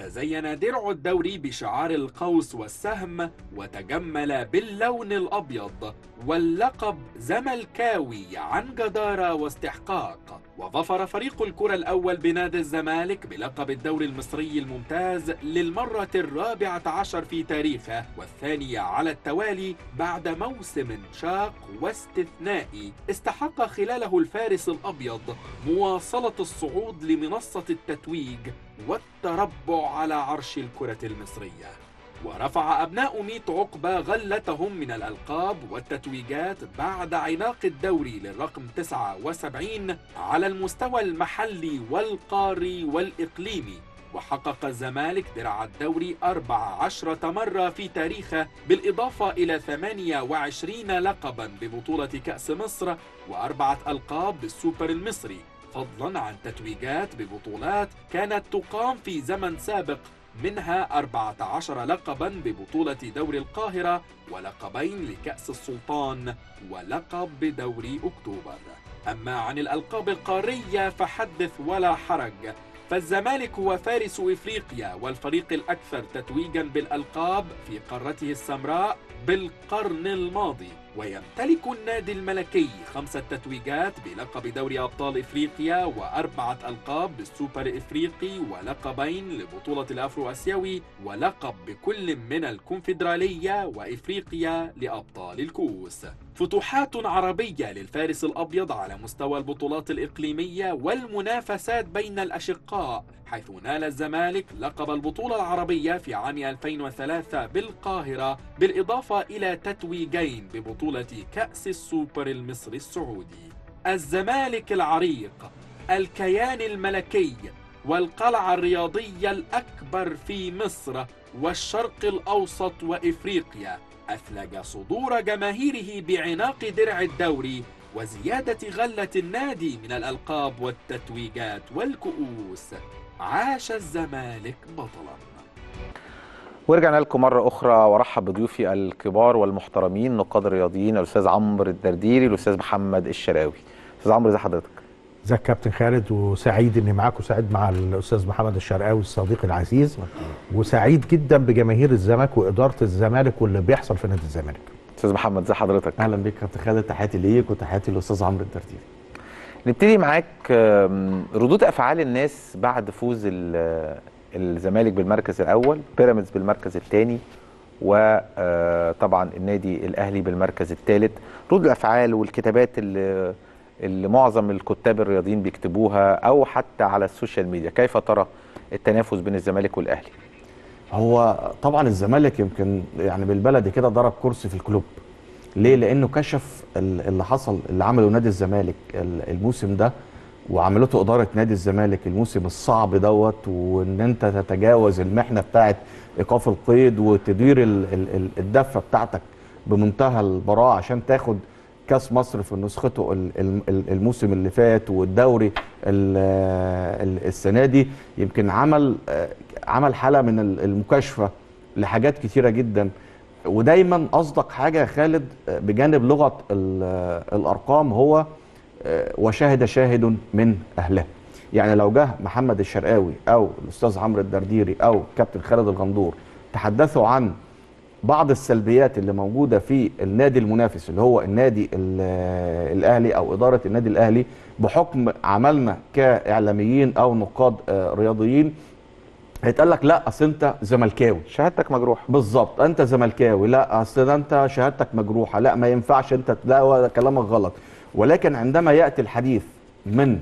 تزين درع الدوري بشعار القوس والسهم وتجمل باللون الأبيض واللقب زملكاوي عن جدارة واستحقاق وظفر فريق الكرة الأول بنادي الزمالك بلقب الدوري المصري الممتاز للمرة الرابعة عشر في تاريخه والثانية على التوالي بعد موسم شاق واستثنائي استحق خلاله الفارس الأبيض مواصلة الصعود لمنصة التتويج والتربع على عرش الكرة المصرية ورفع أبناء ميت عقبة غلتهم من الألقاب والتتويجات بعد عناق الدوري للرقم 79 على المستوى المحلي والقاري والإقليمي وحقق الزمالك درع الدوري 14 مرة في تاريخه بالإضافة إلى 28 لقبا ببطولة كأس مصر وأربعة ألقاب بالسوبر المصري فضلا عن تتويجات ببطولات كانت تقام في زمن سابق منها 14 لقبا ببطولة دوري القاهرة ولقبين لكأس السلطان ولقب بدوري أكتوبر أما عن الألقاب القارية فحدث ولا حرج فالزمالك هو فارس إفريقيا والفريق الأكثر تتويجا بالألقاب في قارته السمراء بالقرن الماضي ويمتلك النادي الملكي خمسة تتويجات بلقب دوري أبطال إفريقيا وأربعة ألقاب بالسوبر إفريقي ولقبين لبطولة الأفرو أسيوي ولقب بكل من الكونفدرالية وإفريقيا لأبطال الكؤوس فتوحات عربية للفارس الأبيض على مستوى البطولات الإقليمية والمنافسات بين الأشقاء حيث نال الزمالك لقب البطولة العربية في عام 2003 بالقاهرة بالإضافة إلى تتويجين ببطولة كأس السوبر المصري السعودي الزمالك العريق الكيان الملكي والقلعة الرياضية الأكبر في مصر والشرق الأوسط وإفريقيا أثلج صدور جماهيره بعناق درع الدوري وزيادة غلة النادي من الألقاب والتتويجات والكؤوس عاش الزمالك بطلا ورجعنا لكم مرة أخرى وأرحب بضيوفي الكبار والمحترمين نقاد الرياضيين الأستاذ عمرو الدرديري والأستاذ محمد الشراوي أستاذ عمرو إزي حضرتك؟ ازيك كابتن خالد وسعيد اني معاك وسعيد مع الاستاذ محمد الشرقاوي الصديق العزيز وسعيد جدا بجماهير الزمالك واداره الزمالك واللي بيحصل في نادي الزمالك أستاذ محمد إزي حضرتك؟ اهلا بيك كابتن خالد تحياتي ليك وتحياتي للاستاذ عمرو الدرديري نبتدي معاك آم، ردود أفعال الناس بعد فوز ال- الزمالك بالمركز الأول بيراميدز بالمركز الثاني وطبعا النادي الأهلي بالمركز الثالث ردود الأفعال والكتابات اللي اللي معظم الكتاب الرياضيين بيكتبوها أو حتى على السوشيال ميديا كيف ترى التنافس بين الزمالك والأهلي؟ هو طبعا الزمالك يمكن يعني بالبلدي كده ضرب كرسي في الكلوب ليه لانه كشف ال- اللي حصل اللي عمله نادي الزمالك ال- الموسم ده وعملته اداره نادي الزمالك الموسم الصعب دوت وان انت تتجاوز المحنه بتاعت ايقاف القيد وتدير ال- ال- ال- الدفه بتاعتك بمنتهى البراعه عشان تاخد كاس مصر في نسخته ال- ال- ال- الموسم اللي فات والدوري ال- ال- السنه دي يمكن عمل آه، عمل حاله من ال- المكاشفه لحاجات كتيره جدا ودايما اصدق حاجه يا خالد آه، بجانب لغه ال- آه، الارقام هو آه، وشاهد شاهد من اهله يعني لو جه محمد الشرقاوي او الاستاذ عمرو الدرديري او كابتن خالد الغندور تحدثوا عن بعض السلبيات اللي موجوده في النادي المنافس اللي هو النادي ال- الاهلي او اداره النادي الاهلي بحكم عملنا كاعلاميين او نقاد آه، رياضيين هيتقال لك لا اصل انت زملكاوي شهادتك مجروحة بالظبط انت زملكاوي لا اصل ده انت شهادتك مجروحه لا ما ينفعش انت لا هو كلامك غلط ولكن عندما ياتي الحديث من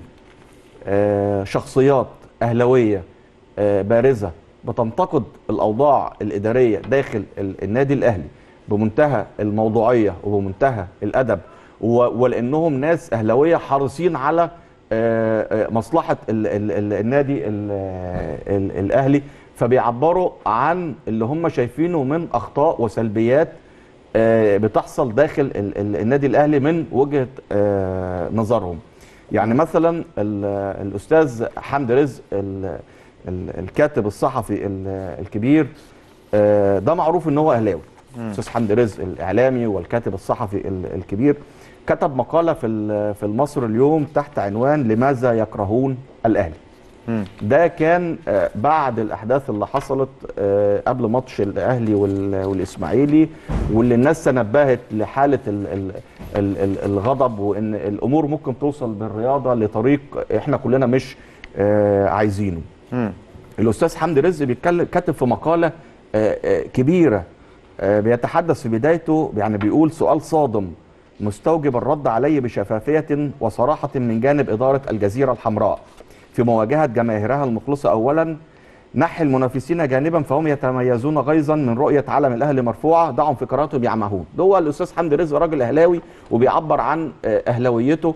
آه، شخصيات اهلاويه آه، بارزه بتنتقد الاوضاع الاداريه داخل ال- النادي الاهلي بمنتهى الموضوعيه وبمنتهى الادب و- ولانهم ناس اهلاويه حريصين على آه، آه، مصلحه ال ال ال النادي ال ال الاهلي فبيعبروا عن اللي هم شايفينه من اخطاء وسلبيات آه، بتحصل داخل ال- ال- النادي الاهلي من وجهه آه، نظرهم يعني مثلا ال- الاستاذ حمدي رزق ال- ال- الكاتب الصحفي ال- الكبير آه، ده معروف ان هو اهلاوي استاذ حمدي رزق الاعلامي والكاتب الصحفي ال- الكبير كتب مقاله في ال- في المصر اليوم تحت عنوان لماذا يكرهون الاهلي ده كان آه، بعد الاحداث اللي حصلت آه، قبل ماتش الاهلي وال- والاسماعيلي واللي الناس تنبهت لحاله ال- ال- ال- ال- الغضب وان الامور ممكن توصل بالرياضه لطريق احنا كلنا مش آه، عايزينه الاستاذ حمدي رزق بيتكلم كاتب في مقاله آه، آه، كبيره آه، بيتحدث في بدايته يعني بيقول سؤال صادم مستوجب الرد عليه بشفافيه وصراحه من جانب اداره الجزيره الحمراء في مواجهه جماهيرها المخلصه اولا نحي المنافسين جانبا فهم يتميزون غيظا من رؤيه علم الاهلي مرفوعه دعهم في قراراتهم يعمهون ده هو الاستاذ حمدي رزق راجل اهلاوي وبيعبر عن آه، اهلاويته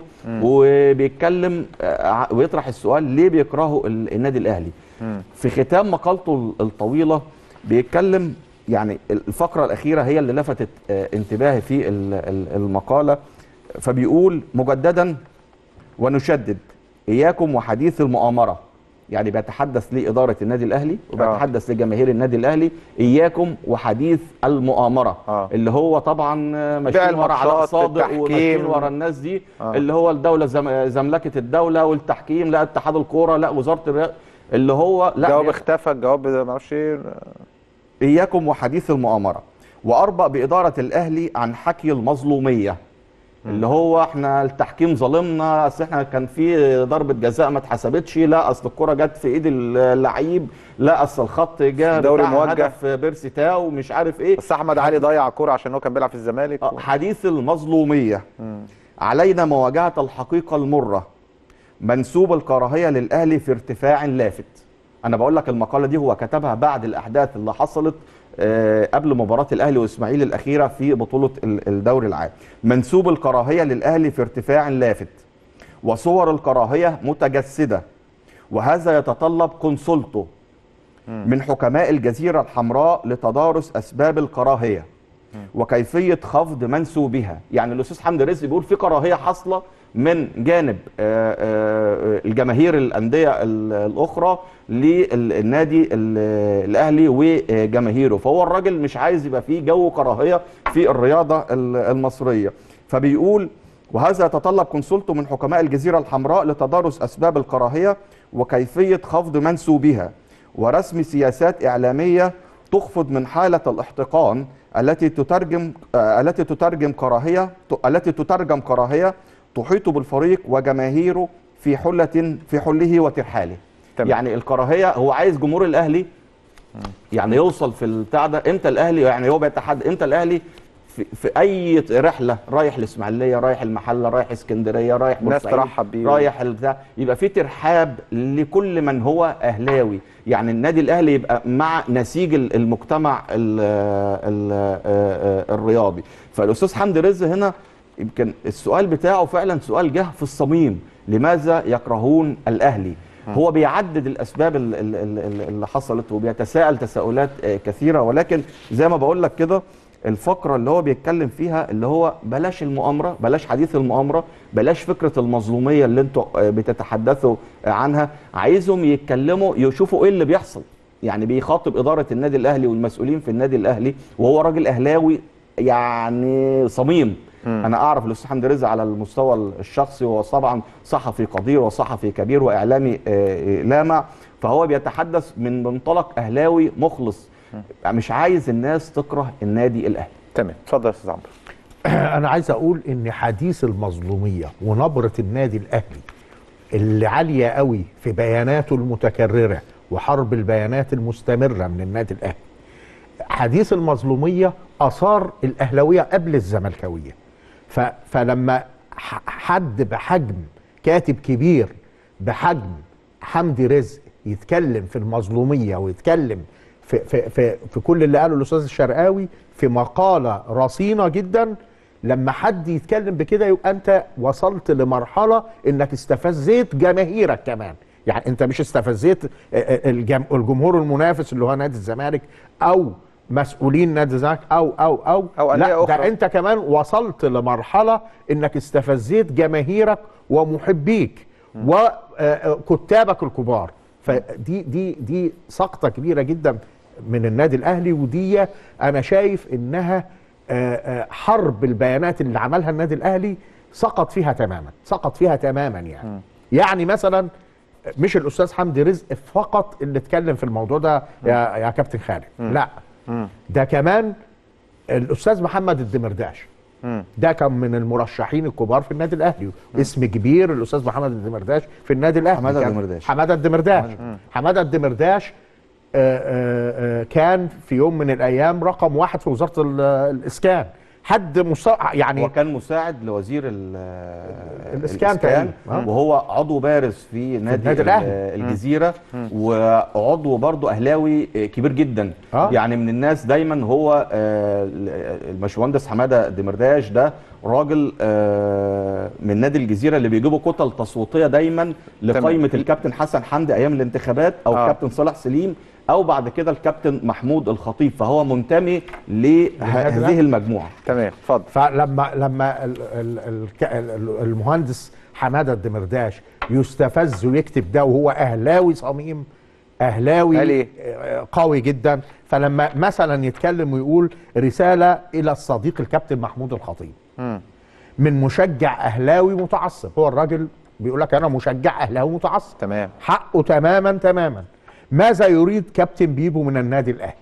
وبيتكلم آه، ع- ويطرح السؤال ليه بيكرهوا ال- النادي الاهلي في ختام مقالته الطويله بيتكلم يعني الفقره الاخيره هي اللي لفتت آه، انتباهي في ال- ال- المقاله فبيقول مجددا ونشدد اياكم وحديث المؤامره يعني بيتحدث لاداره النادي الاهلي وبيتحدث لجماهير النادي الاهلي اياكم وحديث المؤامره آه. اللي هو طبعا آه، بيع ماشيين ورا علاء الماتشات، صادق التحكيم. وماشيين ورا الناس دي آه. اللي هو الدوله زم... زملكه الدوله والتحكيم لا اتحاد الكوره لا وزاره الرياضه اللي هو لا الجواب هي- اختفى الجواب ما اعرفش ايه إياكم وحديث المؤامرة وأربأ بإدارة الأهلي عن حكي المظلومية اللي هو احنا التحكيم ظلمنا اصل احنا كان في ضربه جزاء ما اتحسبتش لا اصل الكره جت في ايد اللعيب لا اصل الخط جه دوري بتاع موجه. هدف بيرسي تاو مش عارف ايه بس احمد علي ضيع كوره عشان هو كان بيلعب في الزمالك آه، حديث المظلومية علينا مواجهة الحقيقة المرة منسوب الكراهية للأهلي في ارتفاع لافت أنا بقول لك المقالة دي هو كتبها بعد الأحداث اللي حصلت آه، قبل مباراة الأهلي وإسماعيل الأخيرة في بطولة ال- الدوري العام منسوب الكراهية للأهلي في ارتفاع لافت وصور الكراهية متجسدة وهذا يتطلب كونسولته من حكماء الجزيرة الحمراء لتدارس أسباب الكراهية وكيفيه خفض منسوبها يعني الاستاذ حمدي رزق بيقول في كراهيه حاصله من جانب آه، آه، الجماهير الانديه ال- الاخرى للنادي ال- الاهلي وجماهيره فهو الراجل مش عايز يبقى فيه جو كراهيه في الرياضه ال- المصريه فبيقول وهذا يتطلب كونسولته من حكماء الجزيره الحمراء لتدارس اسباب الكراهيه وكيفيه خفض منسوبها ورسم سياسات اعلاميه تخفض من حاله الاحتقان التي تترجم آه، التي تترجم كراهيه ت- التي تترجم كراهيه تحيط بالفريق وجماهيره في حله في حله وترحاله تمام. يعني الكراهيه هو عايز جمهور الاهلي يعني يوصل في البتاع ده امتى الاهلي يعني هو بيتحدى امتى الاهلي في, في اي رحله رايح الاسماعيليه رايح المحله رايح اسكندريه رايح الناس بورسعيد، ترحب بيه. رايح البتاع يبقى في ترحاب لكل من هو اهلاوي يعني النادي الاهلي يبقى مع نسيج ال- المجتمع ال ال الرياضي فالاستاذ حمدي رزق هنا يمكن السؤال بتاعه فعلا سؤال جه في الصميم لماذا يكرهون الاهلي هو بيعدد الاسباب ال- ال- ال- اللي حصلت وبيتساءل تساؤلات آه، كثيره ولكن زي ما بقول لك كده الفقره اللي هو بيتكلم فيها اللي هو بلاش المؤامره بلاش حديث المؤامره بلاش فكره المظلوميه اللي انتوا آه، بتتحدثوا آه، عنها عايزهم يتكلموا يشوفوا ايه اللي بيحصل يعني بيخاطب اداره النادي الاهلي والمسؤولين في النادي الاهلي وهو راجل اهلاوي يعني صميم انا اعرف الاستاذ حمدي رزق على المستوى الشخصي وهو طبعا صحفي قدير وصحفي كبير واعلامي آه، آه، لامع فهو بيتحدث من منطلق اهلاوي مخلص مش عايز الناس تكره النادي الاهلي تمام اتفضل يا استاذ عمرو انا عايز اقول ان حديث المظلوميه ونبره النادي الاهلي اللي عاليه قوي في بياناته المتكرره وحرب البيانات المستمره من النادي الاهلي حديث المظلوميه اثار الاهلاويه قبل الزملكاويه ف... فلما ح- حد بحجم كاتب كبير بحجم حمدي رزق يتكلم في المظلوميه ويتكلم في في في, في كل اللي قاله الاستاذ الشرقاوي في مقاله رصينه جدا لما حد يتكلم بكده يبقى انت وصلت لمرحله انك استفزيت جماهيرك كمان يعني انت مش استفزيت الجم- الجمهور المنافس اللي هو نادي الزمالك او مسؤولين نادي الزمالك او او او أو أندية لا أخرى. ده انت كمان وصلت لمرحله انك استفزيت جماهيرك ومحبيك وكتابك الكبار فدي دي دي سقطه كبيره جدا من النادي الاهلي ودي انا شايف انها آه، آه، حرب البيانات اللي عملها النادي الاهلي سقط فيها تماما سقط فيها تماما يعني يعني مثلا مش الاستاذ حمدي رزق فقط اللي اتكلم في الموضوع ده يا يا كابتن خالد لا ده كمان الاستاذ محمد الدمرداش ده كان من المرشحين الكبار في النادي الاهلي اسم كبير الاستاذ محمد الدمرداش في النادي الاهلي حمادة كان- الدمرداش. حماده الدمرداش حماده الدمرداش آه، آه، آه، كان في يوم من الايام رقم واحد في وزاره ال- الاسكان حد مص... يعني هو كان مساعد لوزير ال- الإسكان تقريبا. آه. وهو عضو بارز في نادي, النادي ال- الأهلي. الجزيره وعضو برضه اهلاوي كبير جدا آه. يعني من الناس دايما هو آه، الباشمهندس حماده دمرداش ده راجل آه، من نادي الجزيره اللي بيجيبوا كتل تصويتيه دايما لقائمه الكابتن حسن حمدي ايام الانتخابات او آه. الكابتن صالح سليم او بعد كده الكابتن محمود الخطيب فهو منتمي لهذه المجموعه تمام اتفضل فلما لما ال- ال- ال- ال- المهندس حماده الدمرداش يستفز ويكتب ده وهو اهلاوي صميم اهلاوي قال إيه؟ آه، قوي جدا فلما مثلا يتكلم ويقول رساله الى الصديق الكابتن محمود الخطيب من مشجع اهلاوي متعصب هو الراجل بيقول لك انا مشجع اهلاوي متعصب تمام حقه تماما تماما ماذا يريد كابتن بيبو من النادي الاهلي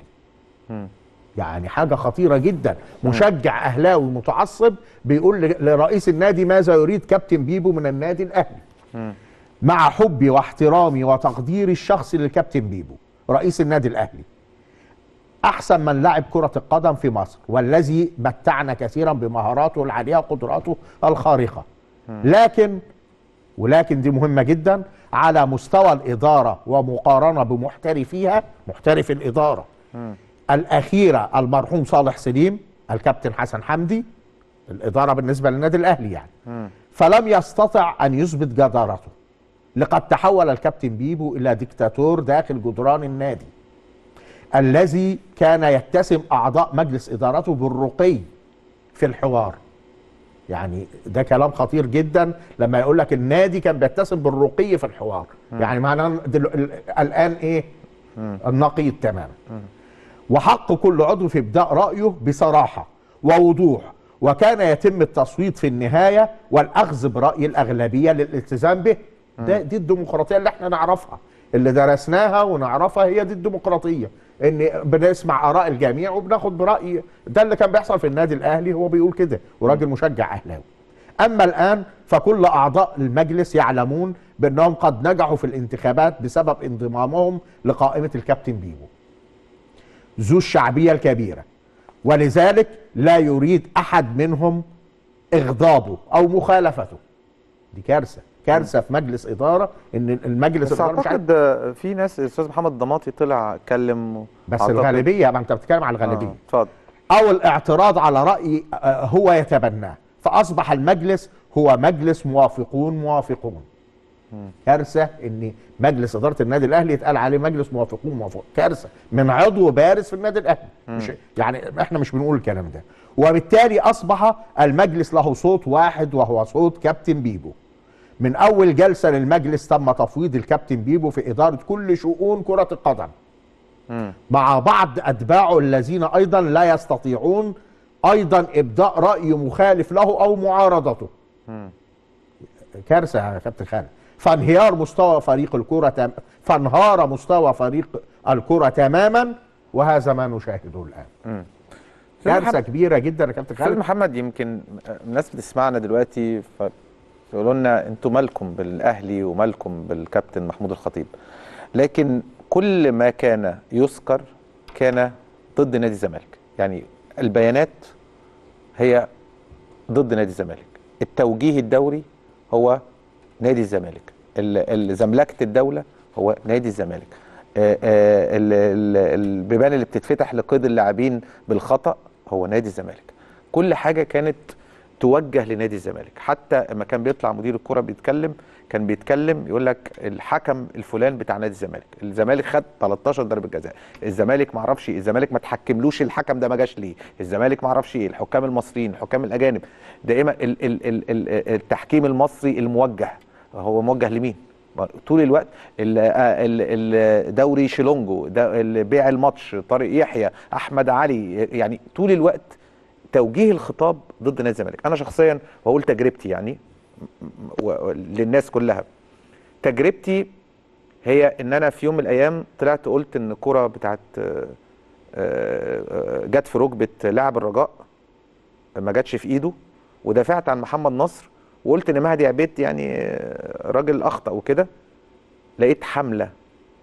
يعني حاجه خطيره جدا مشجع اهلاوي متعصب بيقول ل- لرئيس النادي ماذا يريد كابتن بيبو من النادي الاهلي مع حبي واحترامي وتقديري الشخصي للكابتن بيبو رئيس النادي الاهلي احسن من لعب كره القدم في مصر والذي متعنا كثيرا بمهاراته العاليه وقدراته الخارقه لكن ولكن دي مهمة جدا على مستوى الإدارة ومقارنة بمحترفيها محترف الإدارة الأخيرة المرحوم صالح سليم الكابتن حسن حمدي الإدارة بالنسبة للنادي الأهلي يعني فلم يستطع أن يثبت جدارته لقد تحول الكابتن بيبو إلى ديكتاتور داخل جدران النادي الذي كان يتسم أعضاء مجلس إدارته بالرقي في الحوار يعني ده كلام خطير جدا لما يقول لك النادي كان بيتسم بالرقي في الحوار يعني معناه دل... ال- الان ايه النقيض تماما وحق كل عضو في ابداء رايه بصراحه ووضوح وكان يتم التصويت في النهايه والاخذ براي الاغلبيه للالتزام به ده دي الديمقراطيه اللي احنا نعرفها اللي درسناها ونعرفها هي دي الديمقراطيه ان بنسمع اراء الجميع وبناخد براي ده اللي كان بيحصل في النادي الاهلي هو بيقول كده وراجل مشجع اهلاوي اما الان فكل اعضاء المجلس يعلمون بانهم قد نجحوا في الانتخابات بسبب انضمامهم لقائمه الكابتن بيبو ذو الشعبيه الكبيره ولذلك لا يريد احد منهم اغضابه او مخالفته دي كارثه كارثه في مجلس اداره ان المجلس بس الاداره مش عارف اعتقد آه، في ناس الاستاذ محمد ضماطي طلع اتكلم بس أعتقد- الغالبيه ما انت بتتكلم على آه، الغالبيه اتفضل او الاعتراض على راي آه، هو يتبناه فاصبح المجلس هو مجلس موافقون موافقون كارثه ان مجلس اداره النادي الاهلي يتقال عليه مجلس موافقون موافقون كارثه من عضو بارز في النادي الاهلي مش يعني احنا مش بنقول الكلام ده وبالتالي اصبح المجلس له صوت واحد وهو صوت كابتن بيبو من اول جلسه للمجلس تم تفويض الكابتن بيبو في اداره كل شؤون كره القدم مع بعض اتباعه الذين ايضا لا يستطيعون ايضا ابداء راي مخالف له او معارضته كارثه يا كابتن خالد فانهيار مستوى فريق الكره تم... فانهار مستوى فريق الكره تماما وهذا ما نشاهده الان كارثه كبيره جدا يا كابتن استاذ خالد محمد يمكن الناس بتسمعنا دلوقتي فيقولوا لنا انتوا مالكم بالاهلي ومالكم بالكابتن محمود الخطيب لكن كل ما كان يذكر كان ضد نادي الزمالك يعني البيانات هي ضد نادي الزمالك التوجيه الدوري هو نادي الزمالك ال- ال- زملكه الدوله هو نادي الزمالك آه، آه، ال- ال- البيبان اللي بتتفتح لقيد اللاعبين بالخطا هو نادي الزمالك كل حاجه كانت توجه لنادي الزمالك حتى لما كان بيطلع مدير الكره بيتكلم كان بيتكلم يقول لك الحكم الفلان بتاع نادي الزمالك الزمالك خد 13 ضربه جزاء الزمالك ما اعرفش إيه، الزمالك ما تحكملوش الحكم ده ما جاش ليه الزمالك ما اعرفش ايه الحكام المصريين الحكام الاجانب دائما ال ال ال ال التحكيم المصري الموجه هو موجه لمين طول الوقت ال- ال- الدوري شيلونجو ده ال- بيع الماتش طارق يحيى احمد علي يعني طول الوقت توجيه الخطاب ضد نادي الزمالك انا شخصيا واقول تجربتي يعني و- و- للناس كلها تجربتي هي ان انا في يوم من الايام طلعت قلت ان الكره بتاعت آه، آه، جت في ركبه لاعب الرجاء ما جاتش في ايده ودافعت عن محمد نصر وقلت ان مهدي عبيد يعني آه، راجل اخطا وكده لقيت حمله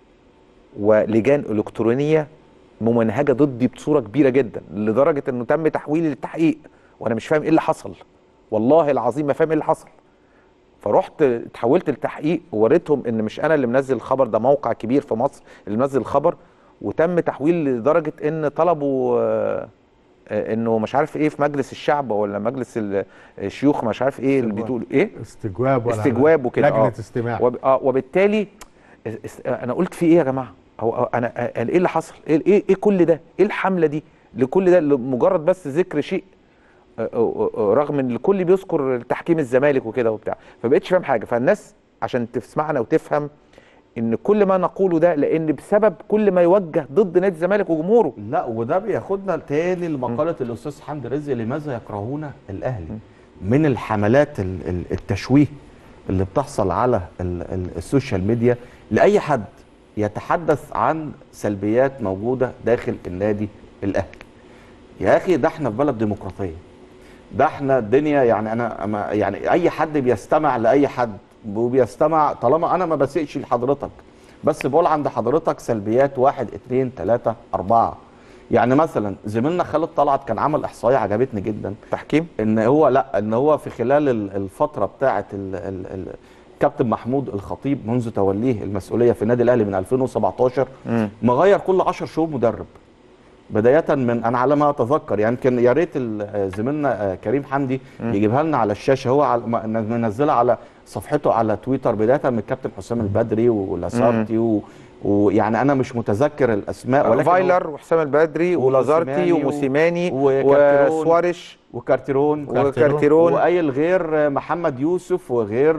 ولجان الكترونيه ممنهجه ضدي بصوره كبيره جدا لدرجه انه تم تحويلي للتحقيق وانا مش فاهم ايه اللي حصل والله العظيم ما فاهم ايه اللي حصل فرحت اتحولت للتحقيق ووريتهم ان مش انا اللي منزل الخبر ده موقع كبير في مصر اللي منزل الخبر وتم تحويل لدرجه ان طلبوا آه، آه، انه مش عارف ايه في مجلس الشعب ولا مجلس ال- الشيوخ مش عارف ايه اللي استجواب. بيقول ايه استجواب ولا استجواب وكده لجنه آه. استماع وب... آه وبالتالي اس- اس- انا قلت في ايه يا جماعه هو هو انا انا ايه اللي حصل ايه ايه, إيه كل ده ايه الحمله دي لكل ده لمجرد بس ذكر شيء آه، آه، آه، رغم ان الكل بيذكر تحكيم الزمالك وكده وبتاع فبقتش فاهم حاجه فالناس عشان تسمعنا وتفهم ان كل ما نقوله ده لان بسبب كل ما يوجه ضد نادي الزمالك وجمهوره لا وده بياخدنا تاني لمقاله الاستاذ حمدي رزق لماذا يكرهون الاهلي من الحملات ال- ال- التشويه اللي بتحصل على ال- ال- السوشيال ميديا لاي حد يتحدث عن سلبيات موجوده داخل النادي الاهلي يا اخي ده احنا في بلد ديمقراطيه ده احنا الدنيا يعني انا أما يعني اي حد بيستمع لاي حد وبيستمع طالما انا ما بسيئش لحضرتك بس بقول عند حضرتك سلبيات واحد اتنين تلاته اربعه يعني مثلا زميلنا خالد طلعت كان عمل احصائيه عجبتني جدا تحكيم ان هو لا ان هو في خلال ال- الفتره بتاعه ال- ال- ال- كابتن محمود الخطيب منذ توليه المسؤوليه في النادي الاهلي من 2017 مم. مغير كل 10 شهور مدرب بدايه من انا على ما اتذكر يعني كان يا ريت ال- زميلنا آه، كريم حمدي يجيبها لنا على الشاشه هو على م- منزلها على صفحته على تويتر بدايه من الكابتن حسام البدري ولاسارتي و- ويعني انا مش متذكر الاسماء ولكن هو- فايلر وحسام البدري ولازارتي وموسيماني و- وموسيماني وكارتيرون. وسواريش وكارتيرون وكارتيرون وقايل غير محمد يوسف وغير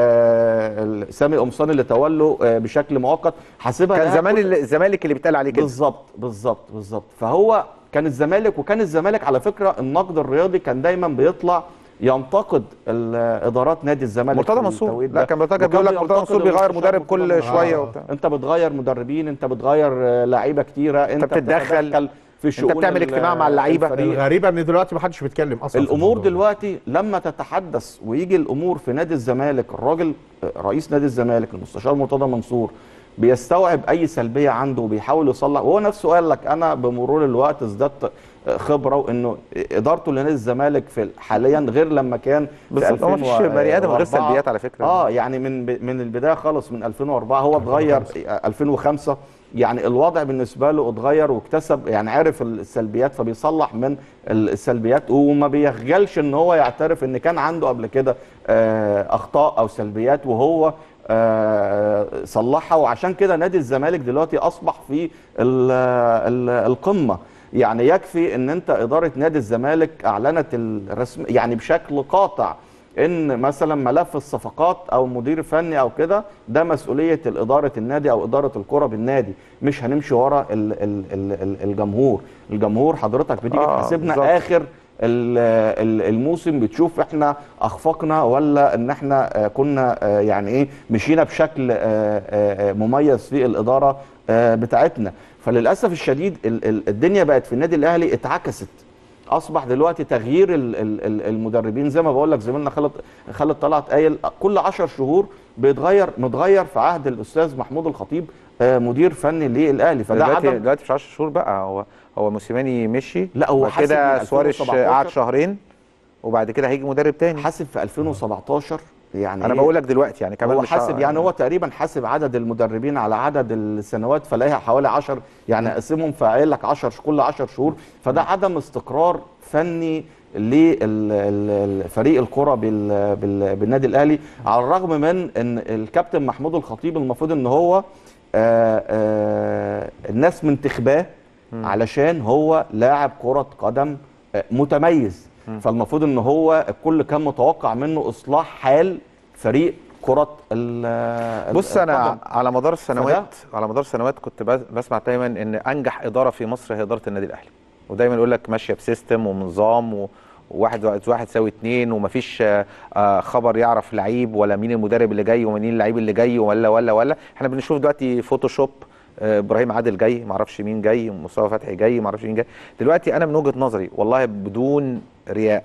آه، سامي قمصان اللي تولوا آه، بشكل مؤقت حاسبها كان إنها زمان كل- الزمالك اللي بيتقال عليه كده بالظبط بالظبط بالظبط فهو كان الزمالك وكان الزمالك على فكره النقد الرياضي كان دايما بيطلع ينتقد ال- ادارات نادي الزمالك مرتضى في منصور التوقيت لا ده. كان مرتضى وكان بيقول لك مرتضى بينتقد منصور بيغير المستشار مدرب كل مرتضى شويه منصور. وبتاع انت بتغير مدربين انت بتغير آه، لعيبه كتيره انت بتتدخل. في شؤون بتعمل ال- اجتماع مع اللعيبة. الفريق. الغريبه ان دلوقتي ما حدش بيتكلم اصلا في الامور الموضوع ده. دلوقتي لما تتحدث ويجي الامور في نادي الزمالك الراجل آه، رئيس نادي الزمالك المستشار مرتضى منصور بيستوعب اي سلبيه عنده وبيحاول يصلح وهو نفسه قال لك انا بمرور الوقت ازددت آه، خبره وانه ادارته لنادي الزمالك في حاليا غير لما كان في بالظبط هو مفيش 2004. بني ادم غير سلبيات على فكره اه يعني من ب- من البدايه خالص من 2004 هو اتغير 2005 يعني الوضع بالنسبه له اتغير واكتسب يعني عرف السلبيات فبيصلح من السلبيات وما بيخجلش ان هو يعترف ان كان عنده قبل كده آه، اخطاء او سلبيات وهو آه، صلحها وعشان كده نادي الزمالك دلوقتي اصبح في ال- ال- القمه يعني يكفي ان انت اداره نادي الزمالك اعلنت الرسم يعني بشكل قاطع ان مثلا ملف الصفقات او مدير فني او كده ده مسؤوليه اداره النادي او اداره الكره بالنادي مش هنمشي ورا ال ال ال ال الجمهور الجمهور حضرتك بتيجي آه، تحاسبنا بالظبط. اخر ال- ال- الموسم بتشوف احنا اخفقنا ولا ان احنا آه، كنا آه، يعني ايه مشينا بشكل آه، آه، آه، مميز في الاداره آه، بتاعتنا فللاسف الشديد ال- ال- الدنيا بقت في النادي الاهلي اتعكست اصبح دلوقتي تغيير ال- ال- ال- المدربين زي ما بقول لك زميلنا خالد خالد طلعت قايل كل 10 شهور بيتغير متغير في عهد الاستاذ محمود الخطيب آه، مدير فني للاهلي فده دلوقتي عدم دلوقتي مش 10 شهور بقى هو هو موسيماني مشي لا، هو وبعد حاسب كده من سواريش 2017. قعد شهرين وبعد كده هيجي مدرب تاني حاسب في 2017 يعني انا إيه؟ بقول لك دلوقتي يعني كمان هو مش حاسب ه- يعني هو تقريبا حاسب عدد المدربين على عدد السنوات فلاقيها حوالي 10 يعني اقسمهم فقايل لك 10 كل 10 شهور فده عدم استقرار فني لفريق الكره بال- بال- بالنادي الاهلي على الرغم من ان الكابتن محمود الخطيب المفروض ان هو آه، آه، الناس منتخباه علشان هو لاعب كره قدم آه، متميز فالمفروض ان هو الكل كان متوقع منه اصلاح حال فريق كره ال- بص انا القدم. على مدار السنوات على مدار السنوات كنت بس- بسمع دايما ان انجح اداره في مصر هي اداره النادي الاهلي ودايما يقول لك ماشيه بسيستم ونظام و... واحد زائد واحد يساوي اتنين ومفيش آه، آه، خبر يعرف لعيب ولا مين المدرب اللي جاي ومين اللعيب اللي جاي ولا ولا ولا احنا بنشوف دلوقتي فوتوشوب آه، ابراهيم عادل جاي معرفش مين جاي مصطفى فتحي جاي معرفش مين جاي دلوقتي انا من وجهه نظري والله بدون رياء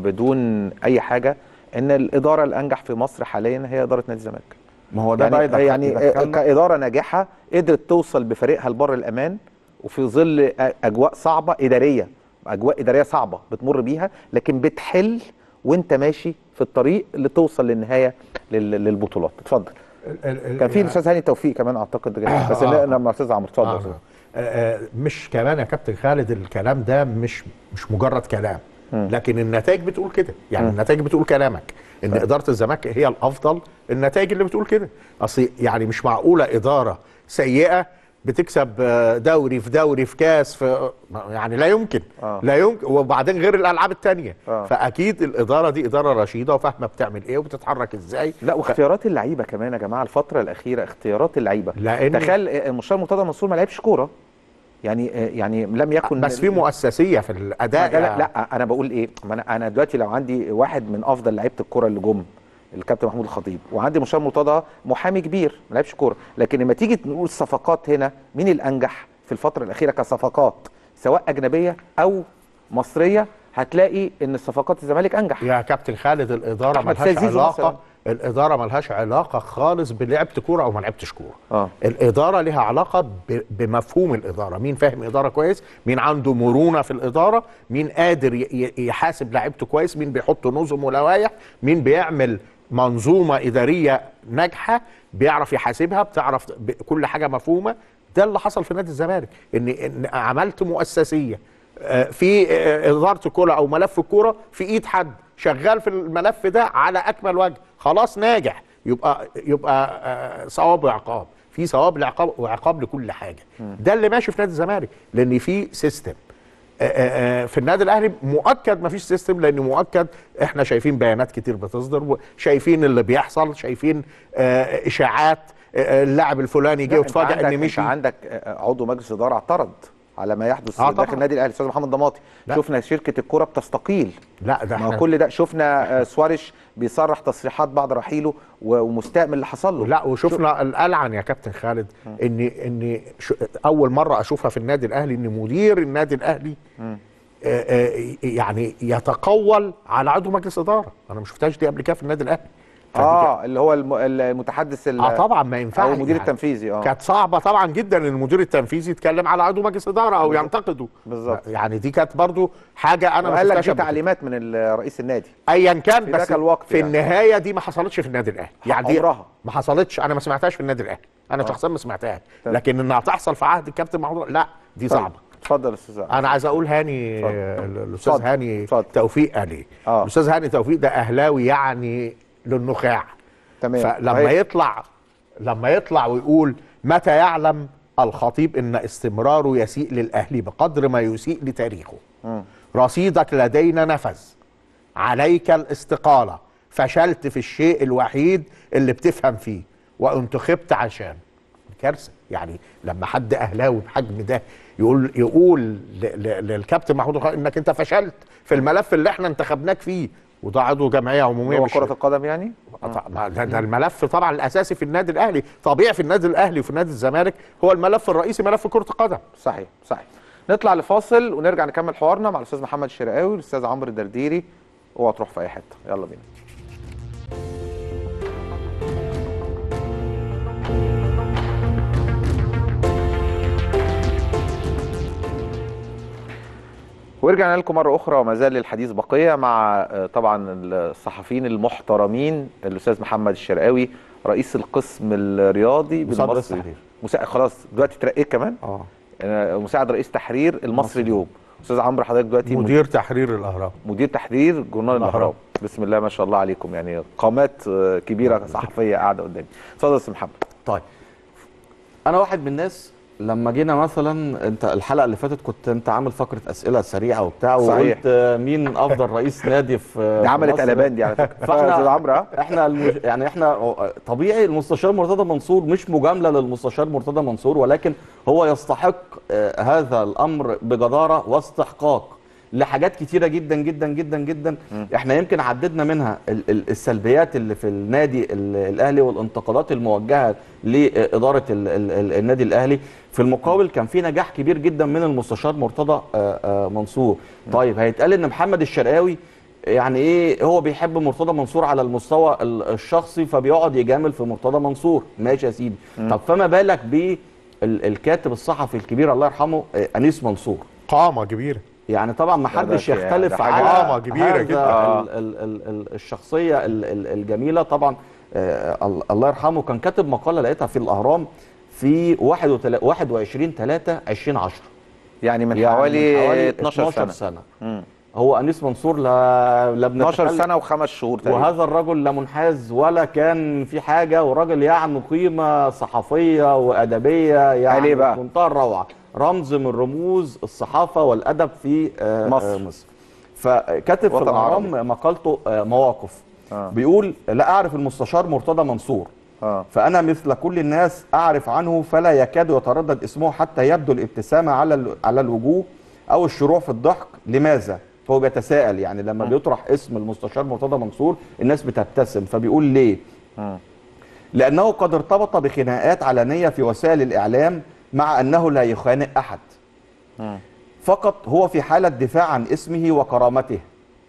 وبدون اي حاجه ان الاداره الانجح في مصر حاليا هي اداره نادي الزمالك ما هو ده يعني بقى يدخل- يعني يدخلنا- كاداره ناجحه قدرت توصل بفريقها لبر الامان وفي ظل أ- اجواء صعبه اداريه اجواء اداريه صعبه بتمر بيها لكن بتحل وانت ماشي في الطريق اللي توصل للنهايه لل- للبطولات اتفضل كان في الاستاذ هاني توفيق كمان اعتقد بس آه. لما استاذ عمرو اتفضل آه. أستاذ. آه، آه، مش كمان يا كابتن خالد الكلام ده مش مش مجرد كلام لكن النتائج بتقول كده يعني النتائج بتقول كلامك ان اداره الزمالك هي الافضل النتائج اللي بتقول كده اصل يعني مش معقوله اداره سيئه بتكسب آه، دوري في دوري في كاس في يعني لا يمكن آه. لا يمكن وبعدين غير الالعاب التانية آه. فاكيد الاداره دي اداره رشيده وفاهمه بتعمل ايه وبتتحرك ازاي لا واختيارات اللعيبه كمان يا جماعه الفتره الاخيره اختيارات اللعيبه لأن- تخيل آه، المستشار مرتضى منصور ما لعبش كوره يعني آه، يعني لم يكن بس في مؤسسيه في ما الاداء ده لا, لا انا بقول ايه ما انا انا دلوقتي لو عندي واحد من افضل لعيبه الكوره اللي جم الكابتن محمود الخطيب وعندي مشار مرتضى محامي كبير ما لعبش كوره لكن لما تيجي نقول الصفقات هنا مين الانجح في الفتره الاخيره كصفقات سواء اجنبيه او مصريه هتلاقي ان الصفقات الزمالك انجح يا كابتن خالد الاداره أحمد ملهاش سيد زيزو علاقه مثلاً. الاداره ملهاش علاقه خالص بلعبت كوره او ما لعبتش كوره اه الاداره لها علاقه ب- بمفهوم الاداره مين فاهم اداره كويس مين عنده مرونه في الاداره مين قادر ي- ي- يحاسب لعيبته كويس مين بيحط نظم ولوائح مين بيعمل منظومه اداريه ناجحه بيعرف يحاسبها بتعرف ب- كل حاجه مفهومه ده اللي حصل في نادي الزمالك ان ان عملت مؤسسيه آه، في آه، اداره الكوره او ملف الكوره في ايد حد شغال في الملف ده على اكمل وجه خلاص ناجح يبقى يبقى آه، ثواب وعقاب في ثواب لعقاب وعقاب لكل حاجه ده اللي ماشي في نادي الزمالك لان في سيستم آه، آه، آه، في النادي الاهلي مؤكد ما فيش سيستم لان مؤكد احنا شايفين بيانات كتير بتصدر وشايفين اللي بيحصل شايفين آه، اشاعات آه، اللاعب الفلاني جه لا، أنت واتفاجئ عندك- ان انت مشي عندك آه، عضو مجلس اداره اعترض على ما يحدث آه، داخل طبعاً. النادي الاهلي استاذ محمد ضماطي لا. شفنا شركه الكوره بتستقيل لا ده ما هو احنا كل ده شفنا آه، سواريش بيصرح تصريحات بعد رحيله و- ومستاء من اللي حصل له لا وشفنا الالعن يا كابتن خالد ان ان ش- اول مره اشوفها في النادي الاهلي ان مدير النادي الاهلي آه، آه، يعني يتقول على عضو مجلس اداره انا ما شفتهاش دي قبل كده في النادي الاهلي فدي اه اللي هو الم- المتحدث ال- اه طبعا ما ينفعش او المدير يعني. التنفيذي اه كانت صعبه طبعا جدا ان المدير التنفيذي يتكلم على عضو مجلس اداره او ينتقده بالظبط. يعني دي كانت برضو حاجه انا ما وقال لك شفتهاش دي قبل كده. تعليمات من ال- رئيس النادي ايا كان في بس ذاك الوقت في يعني. النهايه دي ما حصلتش في النادي الاهلي يعني دي عمرها. ما حصلتش انا ما سمعتهاش في النادي الاهلي انا شخصيا ما سمعتهاش تمام. لكن انها تحصل في عهد الكابتن محمود لا دي طيب، صعبه اتفضل يا استاذ عمرو. انا عايز اقول هاني اتفضل. ال- الاستاذ اتفضل. هاني اتفضل. توفيق عليه آه. الاستاذ هاني توفيق ده اهلاوي يعني للنخاع تمام فلما صحيح. يطلع لما يطلع ويقول متى يعلم الخطيب ان استمراره يسيء للاهلي بقدر ما يسيء لتاريخه مم. رصيدك لدينا نفذ عليك الاستقاله فشلت في الشيء الوحيد اللي بتفهم فيه وانتخبت عشان كارثه يعني لما حد اهلاوي بحجم ده يقول يقول ل- ل- للكابتن محمود الخطيب انك انت فشلت في الملف اللي احنا انتخبناك فيه وده عضو جمعيه عموميه هو مش كرة القدم يعني ما ده, ده الملف طبعا الاساسي في النادي الاهلي طبيعي في النادي الاهلي وفي نادي الزمالك هو الملف الرئيسي ملف كره القدم صحيح صحيح نطلع لفاصل ونرجع نكمل حوارنا مع الاستاذ محمد الشرقاوي والاستاذ عمرو الدرديري اوعى تروح في اي حته يلا بينا ورجعنا لكم مرة أخرى وما زال الحديث بقية مع آه، طبعا الصحفيين المحترمين الأستاذ محمد الشرقاوي رئيس القسم الرياضي مساعد رئيس بالمصري تحرير. مساعد خلاص دلوقتي ترقيت كمان اه آه، مساعد رئيس تحرير المصري اليوم استاذ عمرو حضرتك دلوقتي مدير, مدير تحرير الاهرام مدير تحرير جورنال الأهرام. الاهرام بسم الله ما شاء الله عليكم يعني قامات آه، كبيره صحفيه قاعده قدامي اتفضل يا استاذ محمد طيب انا واحد من الناس لما جينا مثلا انت الحلقه اللي فاتت كنت انت عامل فقره اسئله سريعه وبتاع صحيح. وقلت آه، مين افضل رئيس نادي في دي في عملت مصر؟ قلبان دي على فكره فاحنا- يا استاذ عمرو ها؟ احنا المش... يعني احنا طبيعي المستشار مرتضى منصور مش مجامله للمستشار مرتضى منصور ولكن هو يستحق آه، هذا الامر بجداره واستحقاق لحاجات كتيره جدا جدا جدا جدا احنا يمكن عددنا منها ال- ال- السلبيات اللي في النادي ال- الاهلي والانتقادات الموجهه لاداره ال- ال- ال- النادي الاهلي في المقابل كان في نجاح كبير جدا من المستشار مرتضى آه، آه، منصور طيب هيتقال ان محمد الشرقاوي يعني ايه هو بيحب مرتضى منصور على المستوى ال- الشخصي فبيقعد يجامل في مرتضى منصور ماشي يا سيدي طب فما بالك بالكاتب الصحفي الكبير الله يرحمه آه، انيس منصور قامه كبيره يعني طبعا ما حدش ده- ده يختلف حاجة على عظمة كبيرة هذا جدا. ال ال ال ال الشخصيه ال ال الجميله طبعا آه ال- الله يرحمه كان كاتب مقاله لقيتها في الاهرام في 21 3 2010 يعني من يعني حوالي, من حوالي 12 سنه, سنه مم. هو انيس منصور لا لا 12 بنتكلم- سنه وخمس شهور تقريبا وهذا الرجل لا منحاز ولا كان في حاجه وراجل يعني قيمه صحفيه وادبيه يعني عليه بقى؟ في منتهى الروعه رمز من رموز الصحافه والادب في آه، مصر. آه، مصر فكاتب في وطن الاهرام عربي. مقالته آه، مواقف آه. بيقول لا اعرف المستشار مرتضى منصور اه فأنا مثل كل الناس أعرف عنه فلا يكاد يتردد اسمه حتى يبدو الابتسامة على ال- على الوجوه أو الشروع في الضحك لماذا؟ فهو بيتساءل يعني لما بيطرح اسم المستشار مرتضى منصور الناس بتبتسم فبيقول ليه؟ مم. لأنه قد ارتبط بخناقات علنية في وسائل الإعلام مع أنه لا يخانق أحد مم. فقط هو في حالة دفاع عن اسمه وكرامته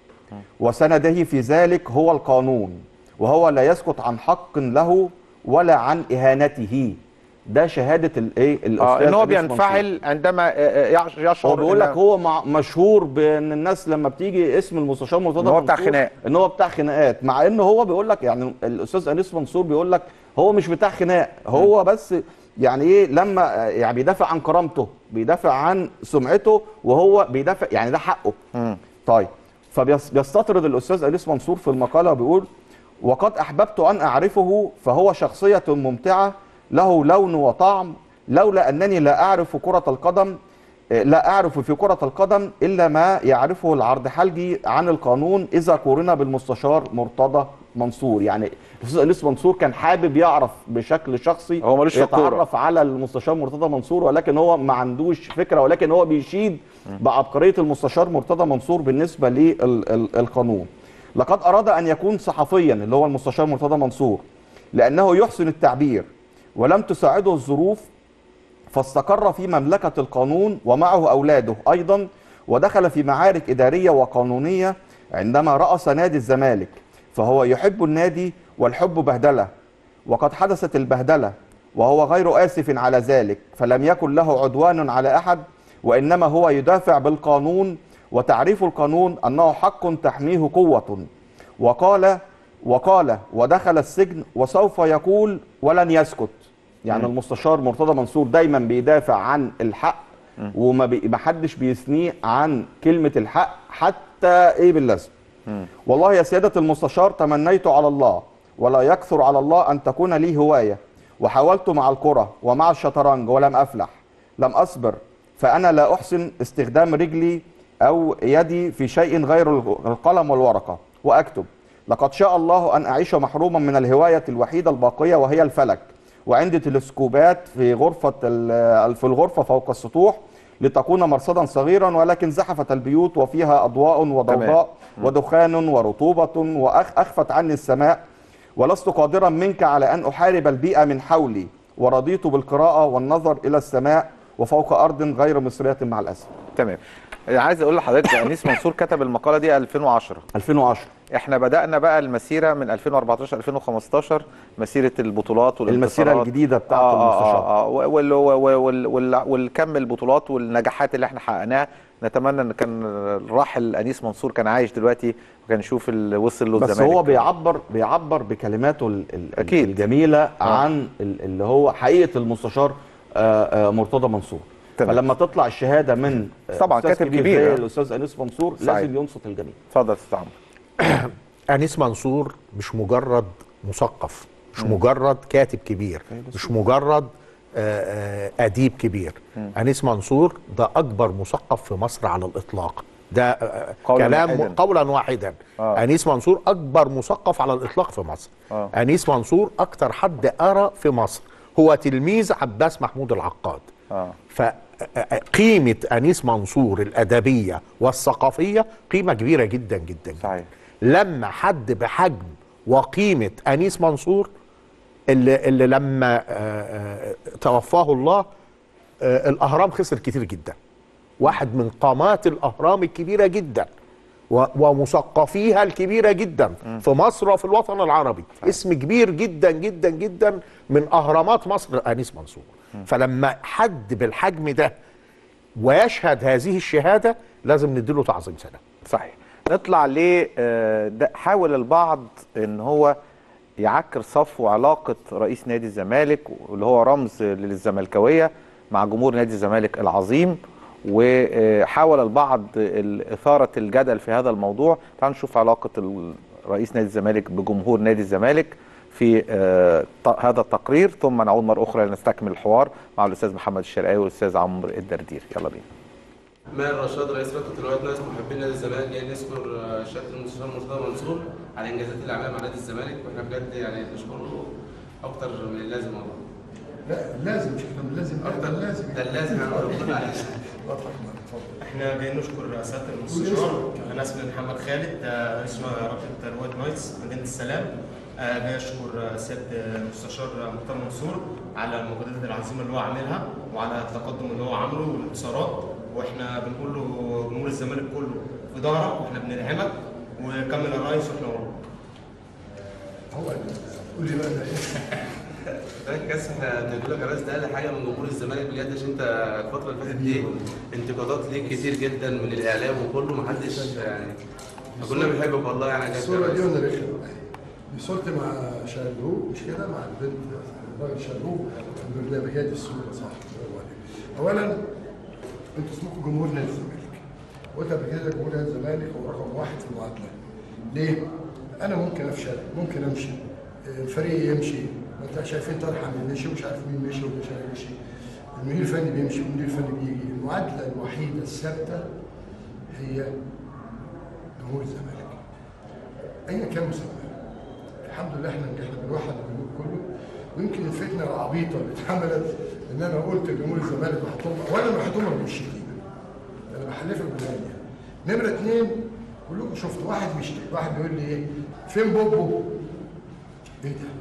وسنده في ذلك هو القانون وهو لا يسكت عن حق له ولا عن إهانته ده شهادة الايه اه الأستاذ ان هو أنيس منصور. بينفعل عندما آه، آه، يعش- يشعر هو بيقول لك إن- هو مع مشهور بان الناس لما بتيجي اسم المستشار مرتضى إن هو بتاع منصور خناق. ان هو بتاع خناقات مع ان هو بيقول لك يعني الاستاذ انيس منصور بيقول لك هو مش بتاع خناق هو بس يعني ايه لما يعني بيدافع عن كرامته بيدافع عن سمعته وهو بيدافع يعني ده حقه مم. طيب فبيستطرد الاستاذ انيس منصور في المقاله وبيقول وقد احببت ان اعرفه فهو شخصيه ممتعه له لون وطعم لولا انني لا اعرف كره القدم آه، لا اعرف في كره القدم الا ما يعرفه العرض حلجي عن القانون اذا قورن بالمستشار مرتضى منصور يعني الاستاذ انيس منصور كان حابب يعرف بشكل شخصي هو ملوش في الكورة. يتعرف على المستشار مرتضى منصور ولكن هو ما عندوش فكره ولكن هو بيشيد بعبقريه المستشار مرتضى منصور بالنسبه للقانون لقد اراد ان يكون صحفيا اللي هو المستشار مرتضى منصور لانه يحسن التعبير ولم تساعده الظروف فاستقر في مملكه القانون ومعه اولاده ايضا ودخل في معارك اداريه وقانونيه عندما راس نادي الزمالك فهو يحب النادي والحب بهدله وقد حدثت البهدله وهو غير اسف على ذلك فلم يكن له عدوان على احد وانما هو يدافع بالقانون وتعريف القانون انه حق تحميه قوه وقال وقال ودخل السجن وسوف يقول ولن يسكت يعني المستشار مرتضى منصور دايما بيدافع عن الحق وما بي ما حدش بيثنيه عن كلمه الحق حتى ايه باللازم والله يا سيادة المستشار تمنيت على الله ولا يكثر على الله أن تكون لي هواية وحاولت مع الكرة ومع الشطرنج ولم أفلح لم أصبر فأنا لا أحسن استخدام رجلي أو يدي في شيء غير القلم والورقة وأكتب لقد شاء الله أن أعيش محروما من الهواية الوحيدة الباقية وهي الفلك وعندي تلسكوبات في غرفة ال- في الغرفة فوق السطوح لتكون مرصدا صغيرا ولكن زحفت البيوت وفيها أضواء وضوضاء ودخان ورطوبة وأخفت عني السماء ولست قادرا منك على أن أحارب البيئة من حولي ورضيت بالقراءة والنظر إلى السماء وفوق أرض غير مصرية مع الأسف تمام أنا عايز اقول لحضرتك انيس منصور كتب المقاله دي 2010 2010 احنا بدانا بقى المسيره من 2014 2015 مسيره البطولات والانتصارات المسيرة الجديدة بتاعت آه المستشار. آه آه وال وال وال وال والكم البطولات والنجاحات اللي احنا حققناها نتمنى ان كان الراحل انيس منصور كان عايش دلوقتي وكان يشوف اللي وصل له بس الزمالك هو بيعبر بيعبر بكلماته ال- ال- أكيد. الجميلة عن ال- اللي هو حقيقة المستشار آه، آه، مرتضى منصور تمام. فلما تطلع الشهادة من آه، طبعاً أستاذ كاتب كبير، زي آه. الأستاذ أنيس منصور صحيح. لازم ينصت الجميع اتفضل يا استاذ عمرو انيس منصور مش مجرد مثقف مش مجرد كاتب كبير مش مجرد آه، آه، اديب كبير انيس منصور ده اكبر مثقف في مصر على الاطلاق ده آه، قولاً كلام واحداً. قولا واحدا آه. انيس منصور اكبر مثقف على الاطلاق في مصر آه. انيس منصور اكتر حد قرا في مصر هو تلميذ عباس محمود العقاد اه فقيمه انيس منصور الادبيه والثقافيه قيمه كبيره جدا جدا صحيح لما حد بحجم وقيمه انيس منصور اللي, اللي لما آه، آه، توفاه الله آه، الاهرام خسر كتير جدا واحد من قامات الاهرام الكبيره جدا و- ومثقفيها الكبيره جدا في مصر وفي الوطن العربي اسم كبير جدا جدا جدا من اهرامات مصر انيس منصور فلما حد بالحجم ده ويشهد هذه الشهاده لازم نديله تعظيم سلام صحيح نطلع ل آه، ده- حاول البعض ان هو يعكر صفو علاقه رئيس نادي الزمالك واللي هو رمز للزملكاويه مع جمهور نادي الزمالك العظيم وحاول البعض ال- اثاره الجدل في هذا الموضوع تعالوا نشوف علاقه ال- رئيس نادي الزمالك بجمهور نادي الزمالك في آه، ط- هذا التقرير ثم نعود مره اخرى لنستكمل الحوار مع الاستاذ محمد الشرقاوي والاستاذ عمرو الدردير يلا بينا ماهر رشاد رئيس رابطه روايه ناس محبين نادي الزمالك جاي نشكر آه، سياده المستشار مرتضى منصور على الانجازات اللي عملها مع نادي الزمالك واحنا بجد يعني بنشكره اكتر من اللازم والله لا لازم مش احنا لازم اكتر لازم ده اللازم يعني ربنا معلش واضحك معاك اتفضل احنا جايين نشكر سياده المستشار انا اسمي محمد خالد آه، رئيس رابطه رواد نايتس مدينه السلام آه، جاي اشكر سياده المستشار مرتضى منصور على المجهودات العظيمه اللي هو عاملها وعلى التقدم اللي هو عامله والانتصارات واحنا بنقول له جمهور الزمالك كله في ظهرك واحنا بندعمك وكمل يا ريس واحنا وراك هو قول لي بقى ده ايه ده كاس احنا بنقول لك يا ريس ده اقل حاجه من جمهور الزمالك بجد عشان انت الفتره اللي فاتت دي انتقادات ليك كتير جدا من الاعلام وكله محدش يعني كلنا بنحبك والله يعني بجد يا الصورة دي ريس. وانا رخم دي صورتي مع شالهو مش كده مع البنت الراجل شالهو في البرنامج هي دي الصورة صح برافو عليك. أولا أنتوا اسمكم جمهور نادي الزمالك وأنت قبل كده جمهور نادي الزمالك هو رقم واحد في المعادلة ليه؟ أنا ممكن أفشل ممكن أمشي الفريق يمشي ما أنت شايفين طرحة مين مشي ومش عارف مين مشي ومش عارف مشي المدير الفني بيمشي والمدير الفني بيجي المعادلة الوحيدة الثابتة هي جمهور الزمالك ايا كان مسماه الحمد لله احنا احنا بنوحد الجمهور كله ويمكن الفتنه العبيطه اللي اتعملت ان انا قلت لجمهور الزمالك محطوم اولا محطومه بالشتيمه انا بحلفك بالله نمره اثنين كلكم شفتوا واحد بيشتكي واحد بيقول لي ايه فين بوبو؟ ايه ده؟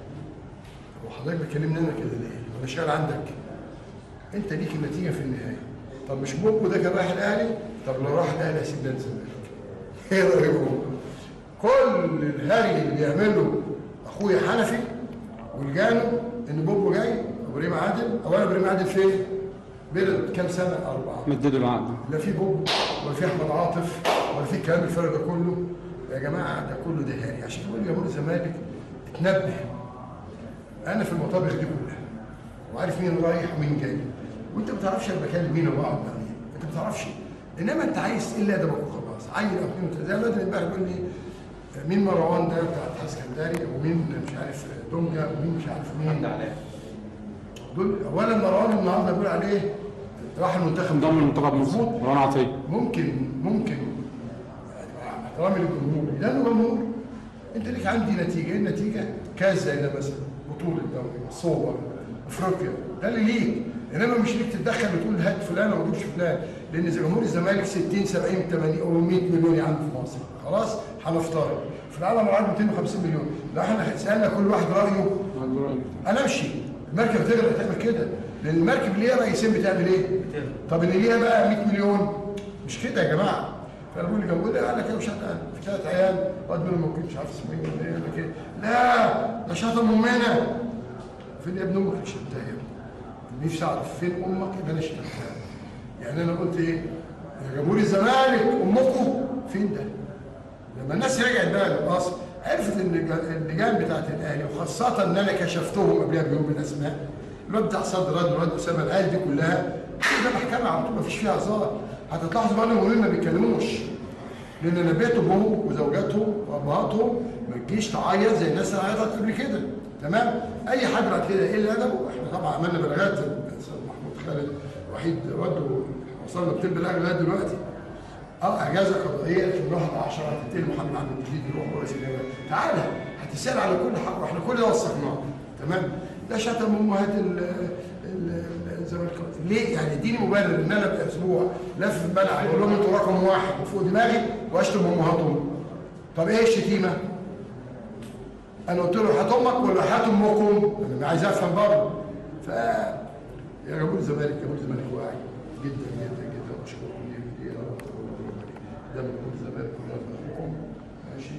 هو حضرتك بتكلمني انا كده ليه؟ وانا شغال عندك انت ليك النتيجه في النهايه طب مش بوبو ده كان رايح الاهلي طب لو راح الاهلي هسيب نادي الزمالك ايه رايكم؟ كل الهري اللي بيعمله اخويا حنفي ولجانه ان بوبو جاي ابراهيم عادل اولا ابراهيم عادل فين؟ بلد كام سنه؟ اربعه مددوا العقد لا في بوبو ولا في احمد عاطف ولا في الكلام الفارغ ده كله يا جماعه ده كله ده هاري عشان كده جمهور الزمالك اتنبه انا في المطابخ دي كلها وعارف مين رايح ومين جاي وانت ما بتعرفش انا بكلم مين وبقعد مع مين انت ما بتعرفش انما انت عايز الا ادبك وخلاص عيل او اثنين وثلاثه زي الواد اللي امبارح بيقول لي مين مروان ده بتاع الاتحاد الاسكندري ومين مش عارف دونجا ومين مش عارف مين دول اولا مروان النهارده بيقول عليه راح المنتخب انضم لمنتخب مصر مظبوط مروان عطيه ممكن ممكن يعني احترامي للجمهور لانه جمهور انت ليك عندي نتيجه ايه النتيجه؟ كاس زي ده مثلا بطوله دوري صور افريقيا ده اللي ليك انما مش ليك تتدخل وتقول هات فلان او تجيبش فلان لان زي جمهور الزمالك 60 70 80 او 100 مليون يا عم في مصر خلاص هنفترض في العالم العربي 250 مليون لو احنا سالنا كل واحد رايه انا امشي المركب تغرق تعمل كده لان المركب اللي هي رئيسين بتعمل ايه؟ طب اللي ليها بقى 100 مليون مش كده يا جماعه فانا بقول لجنبه ده قال لك ايه وشتان في ثلاث عيال واد منهم ممكن مش عارف اسمه ايه ولا ايه ولا كده لا ده شتم امنا فين يا ابن امك اللي شتمتها يا ابني؟ نفسي اعرف فين امك اللي انا شتمتها يعني انا قلت ايه؟ يا جمهور الزمالك امكم فين ده؟ لما الناس رجعت بقى للاصل عرفت ان الج- اللجان بتاعت الاهلي وخاصه ان انا كشفتهم قبلها بيوم بالاسماء الواد بتاع صد رد والواد اسامه العيال دي كلها كل ده محكمه على طول مفيش فيها هزار هتلاحظوا بقى انهم ما بيتكلموش لان نبيتهم وزوجاتهم وابهاتهم ما تجيش تعيط زي الناس اللي عيطت قبل كده تمام اي حد بعد كده ايه اللي ادبه احنا طبعا عملنا بلاغات الاستاذ محمود خالد وحيد رده وصلنا 200 بلاغ لغايه دلوقتي اه اجازه قضائيه في الواحد 10 هتنتهي محمد عبد الجليل يروح رئيس الجامعه تعالى هتسال على كل حق واحنا كل ده وثقناه تمام ده شتم امهات ال- ال- الزمالك ليه يعني اديني مبرر ان انا باسبوع لف في الملعب اقول لهم انتوا رقم واحد وفوق دماغي واشتم امهاتهم طب ايه الشتيمه؟ انا قلت له هات امك ولا هات امكم؟ انا عايز افهم برضه ف يا جمهور الزمالك جمهور الزمالك واعي جدا جدا جدا بشكركم ليه ليه ده من جمهور الزمالك كلها بحبكم ماشي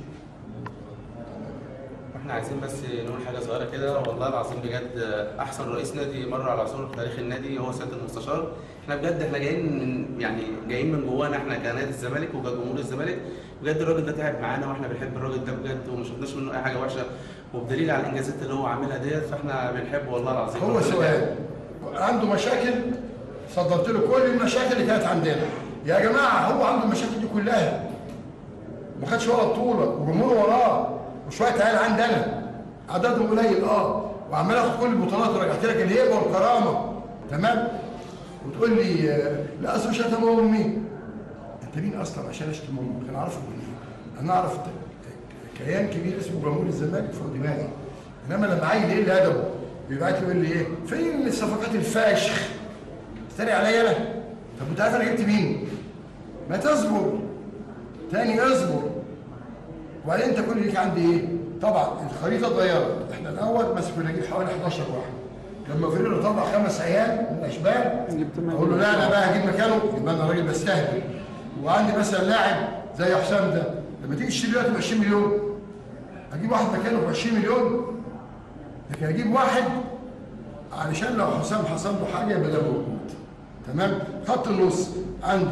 احنا عايزين بس نقول حاجه صغيره كده والله العظيم بجد احسن رئيس نادي مر على عصور في تاريخ النادي هو سياده المستشار احنا بجد احنا جايين من يعني جايين من جوانا احنا كنادي الزمالك وكجمهور الزمالك بجد الراجل ده تعب معانا واحنا بنحب الراجل ده بجد وما شفناش منه اي حاجه وحشه وبدليل على الانجازات اللي هو عاملها ديت فاحنا بنحبه والله العظيم هو سؤال عنده مشاكل صدرت له كل المشاكل اللي كانت عندنا يا جماعه هو عنده المشاكل دي كلها ما خدش ولا بطوله وجمهوره وراه وشويه عيال عندنا عددهم قليل اه وعمال اخد كل البطولات ورجعت لك الهيبه والكرامه تمام وتقول لي آه، لا اصل شتم امي انت مين اصلا عشان اشتم امك انا اعرفك منين انا اعرف ت- كيان كبير اسمه جمهور الزمالك فوق دماغي انما لما عيل ايه اللي ادبه بيبعت لي يقول لي ايه فين الصفقات الفاشخ تتريق عليا انا طب انت عارف انا جبت مين ما تصبر تاني اصبر وبعدين انت كل ليك عندي ايه طبعا الخريطه اتغيرت احنا الاول بس كنا نجيب حوالي 11 واحد لما فريرو طلع خمس عيال من الاشبال اقول له لا انا بقى هجيب مكانه يبقى انا راجل بستهبل وعندي مثلا لاعب زي حسام ده لما تيجي تشتري دلوقتي ب 20 مليون اجيب واحد مكانه ب 20 مليون لكن اجيب واحد علشان لو حسام حصل له حاجه يبقى ده موجود تمام خط النص عندي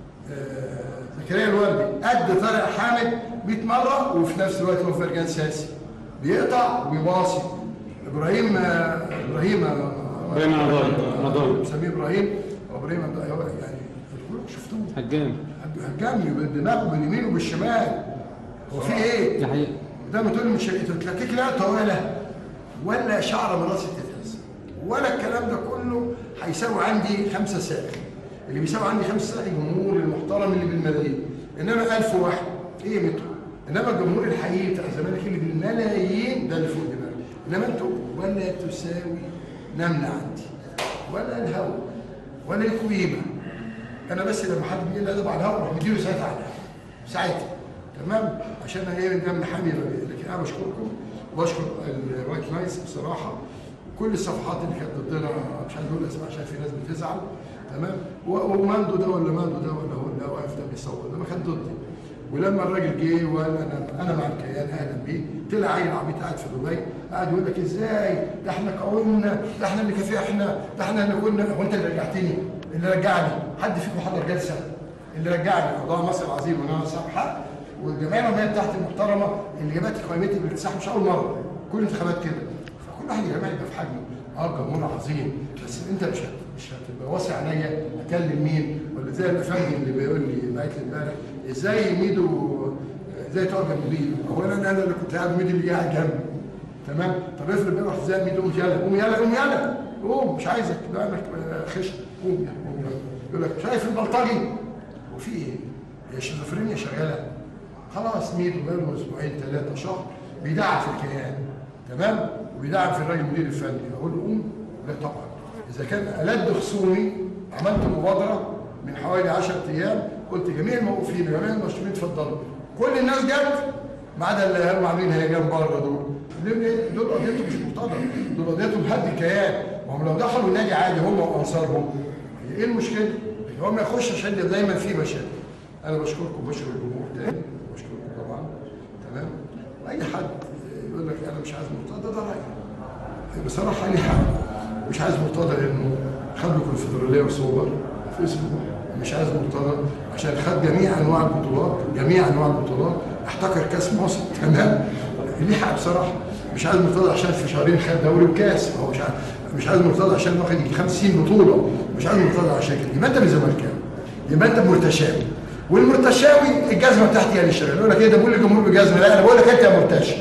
آه، زكريا الوردي قد طارق حامد 100 مره وفي نفس الوقت هو فرجان ساسي بيقطع وبيباصي ابراهيم آه، ابراهيم آه، ابراهيم رمضان. رمضان. مسميه ابراهيم ابراهيم ده يعني كلكم شفتوه هجام هجمني بدماغه باليمين وبالشمال هو في ايه؟ دي حقيقة ده ما تقول لي مش انت بتلكك لا طويله ولا شعره من راسي تتهز ولا الكلام ده كله هيساوي عندي خمسه ساعه اللي بيساوي عندي خمسه ساعه الجمهور المحترم اللي بالملايين انما 1000 واحد ايه قيمته انما الجمهور الحقيقي بتاع الزمالك اللي بالملايين ده اللي فوق دماغي انما انتوا ولا تساوي نمله عندي ولا الهوا ولا لكم قيمه انا بس لما حد بيقول لي ادب على الهوا اروح مديله ساعتها على الهوا ساعتها تمام عشان انا ايه ده محامي لكن انا بشكركم وبشكر الوايت نايس بصراحه كل الصفحات اللي كانت ضدنا مش عايز اقول اسماء عشان في ناس بتزعل تمام و- وماندو ده ولا ماندو ده ولا هو اللي واقف ده بيصور ده ما كان ضدي ولما الراجل جه وقال انا انا مع الكيان اهلا بيه طلع عيل عبيط قاعد في دبي قاعد يقول لك ازاي ده احنا قاومنا ده احنا اللي كافحنا ده احنا اللي كنا هو انت اللي رجعتني اللي رجعني حد فيكم حضر جلسه اللي رجعني قضاء مصر العظيم وانا صاحب حق والجمعيه العموميه بتاعتي المحترمه اللي جابت قائمتي بالاكتساح مش اول مره كل الانتخابات كده فكل واحد يا جماعه يبقى في حجمه اه جمهور عظيم بس انت مش هت- مش هتبقى واسع عليا اكلم مين ولا زي الافندي اللي بيقول لي بعت لي امبارح ازاي ميدو ازاي تقعد جنب ميدو اولا انا اللي كنت قاعد ميدو اللي قاعد جنبي تمام طب افرض بقى رحت زي ميدو قوم يلا قوم يلا قوم يلا قوم مش عايزك بقى انك خشن قوم يلا قوم يلا يقول لك شايف البلطجي وفي ايه؟ هي شيزوفرينيا شغاله خلاص ميدو بقاله اسبوعين ثلاثه شهر بيدعم في الكيان تمام وبيدعم في الراجل المدير الفني اقول له قوم لا طبعا اذا كان الد خصومي عملت مبادره من حوالي 10 ايام قلت جميع الموقوفين وجميع المشروعين اتفضلوا كل الناس جت ما عدا اللي هم عاملين هيجان بره دول ليه؟ دول قضيتهم مش مرتضى دول قضيتهم هد الكيان ما هم لو دخلوا النادي عادي هم وانصارهم ايه المشكله؟ هو ما يخش عشان دايما في مشاكل انا بشكركم وبشكر الجمهور تاني بشكركم طبعا تمام اي حد يقول لك انا مش عايز مرتضى ده رايي بصراحه ليه حق مش عايز مرتضى لانه خد له كونفدراليه وسوبر في اسمه مش عايز مرتضى عشان خد جميع انواع البطولات جميع انواع البطولات احتكر كاس مصر تمام ليه حق بصراحه مش عايز مرتضى عشان في شهرين خد دوري وكاس هو مش عايز مش عايز مرتضى عشان واخد يجي 50 بطوله مش عايز مرتضى عشان كده يبقى انت اللي زملكاوي يبقى انت مرتشاوي والمرتشاوي الجزمه بتاعتي هي اللي شغاله يقول لك ايه ده بقول للجمهور بجزمه لا انا بقول لك انت يا مرتشي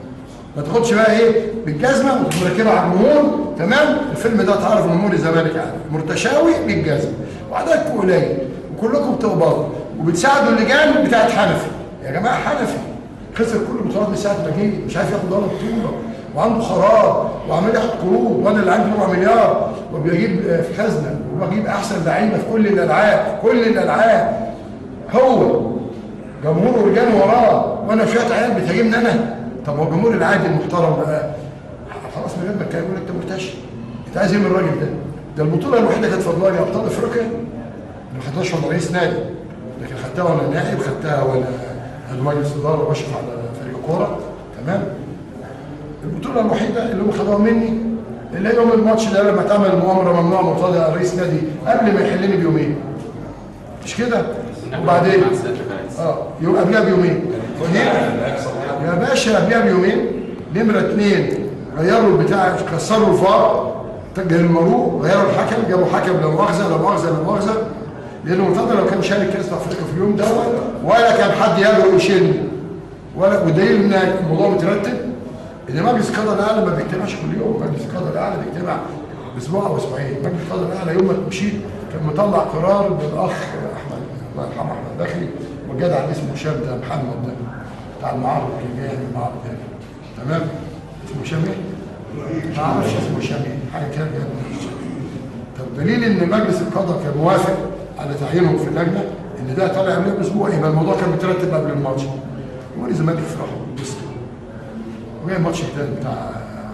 ما تاخدش بقى ايه بالجزمه وتقوم راكبها على الجمهور تمام الفيلم ده تعرف جمهور الزمالك يعني مرتشاوي بالجزمه وعددكم قليل وكلكم بتقبضوا وبتساعدوا اللجان بتاعت حنفي يا جماعه حنفي خسر كل البطولات من ساعه ما جه مش عارف ياخد ولا بطوله وعنده خراب وعمال ياخد قروض وانا اللي عندي ربع مليار وبجيب آه، في خزنه وبجيب احسن لعيبه في كل الالعاب كل الالعاب هو جمهور رجال وراه وانا شويه عيال بتهاجمني انا طب هو الجمهور العادي المحترم بقى خلاص من غير ما اتكلم يقول انت مرتشي انت عايز ايه من الراجل ده؟ ده البطوله الوحيده كانت فضلاني ابطال افريقيا ما خدتهاش وانا رئيس نادي لكن خدتها وانا نائب خدتها وانا عضو مجلس اداره وبشرف على فريق الكوره تمام البطوله الوحيده اللي هم خدوها مني اللي هي يوم الماتش ده لما تعمل مؤامره ممنوع مرتضى رئيس نادي قبل ما يحلني بيومين مش كده؟ وبعدين اه يوم قبلها بيومين اثنين يا باشا قبلها بيومين نمره اثنين غيروا البتاع كسروا الفار جرمروه غيروا الحكم جابوا حكم لا مؤاخذه لا مؤاخذه لا مؤاخذه لانه مرتضى لو كان شارك كاس افريقيا في اليوم دوت ولا كان حد يجرؤ يشيلني ولا والدليل ان الموضوع مترتب ان مجلس القضاء الاعلى ما بيجتمعش كل يوم مجلس القضاء الاعلى بيجتمع اسبوع او اسبوعين مجلس القضاء الاعلى يوم ما مشيت كان مطلع قرار بالاخ احمد الله يرحمه احمد داخلي والجدع اللي اسمه هشام ده محمد ده بتاع المعارض اللي جاي من المعارض هنا تمام اسمه هشام ايه؟ ما اعرفش اسمه هشام ايه حاجه كده جايه من هشام. طب دليل ان مجلس القضاء كان موافق على تعيينهم في اللجنه ان ده طالع قبلها باسبوع يبقى الموضوع كان مترتب قبل الماتش هو الزمالك فرحوا بس وجاي الماتش التاني بتاع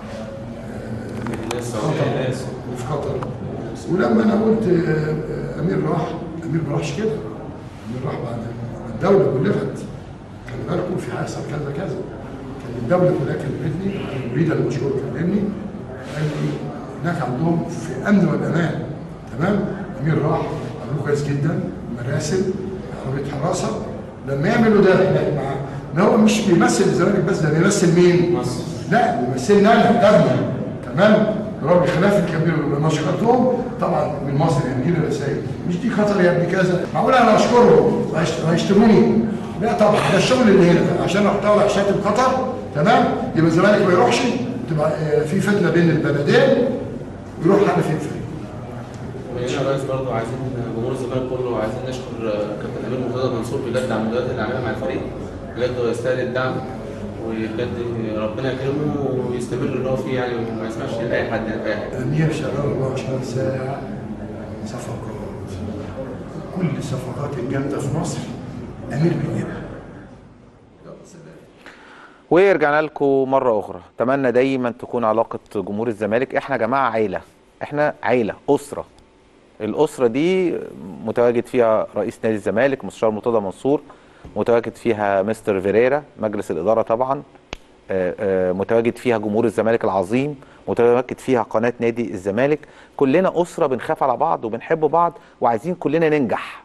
قطر في قطر ولما انا قلت آه، آه، امير راح امير ما راحش كده امير راح بعد الدوله كلفت خلي بالكم في هيحصل كذا كذا كان الدوله كلها كلمتني المريد المشهور كلمني قال لي هناك عندهم في امن والامان تمام امير راح عملوه كويس جدا مراسم عربيه حراسه لما يعملوا ده هناك معاه ان هو مش بيمثل الزمالك بس ده بيمثل مين؟ مصر لا بيمثلنا انا دمي تمام؟ رب خلاف الكبير لما شكرتهم طبعا من مصر يعني جينا رسائل مش دي خطر يا ابني كذا معقول انا اشكرهم وهيشت- وهيشتموني لا طبعا ده الشغل اللي هنا عشان اروح طالع شاتم قطر تمام يبقى الزمالك ما يروحش تبقى آه، في فتنه بين البلدين ويروح حد فين فين وهنا يا ريس برضه عايزين جمهور الزمالك كله عايزين نشكر آه، كابتن امير مرتضى منصور بجد على المجهودات اللي عملها مع الفريق بجد هو يستاهل الدعم وبجد ربنا يكرمه ويستمر اللي هو فيه يعني وما يسمعش لاي حد يعني في اي حاجه امير شغال 24 ساعه صفقات كل الصفقات الجامده في مصر امير بيجيبها يلا سلام ورجعنا لكم مرة أخرى أتمنى دايما تكون علاقة جمهور الزمالك إحنا يا جماعة عيلة إحنا عيلة أسرة الأسرة دي متواجد فيها رئيس نادي الزمالك مستشار مرتضى منصور متواجد فيها مستر فيريرا مجلس الإدارة طبعا آه، آه، متواجد فيها جمهور الزمالك العظيم متواجد فيها قناة نادي الزمالك كلنا أسرة بنخاف على بعض وبنحب بعض وعايزين كلنا ننجح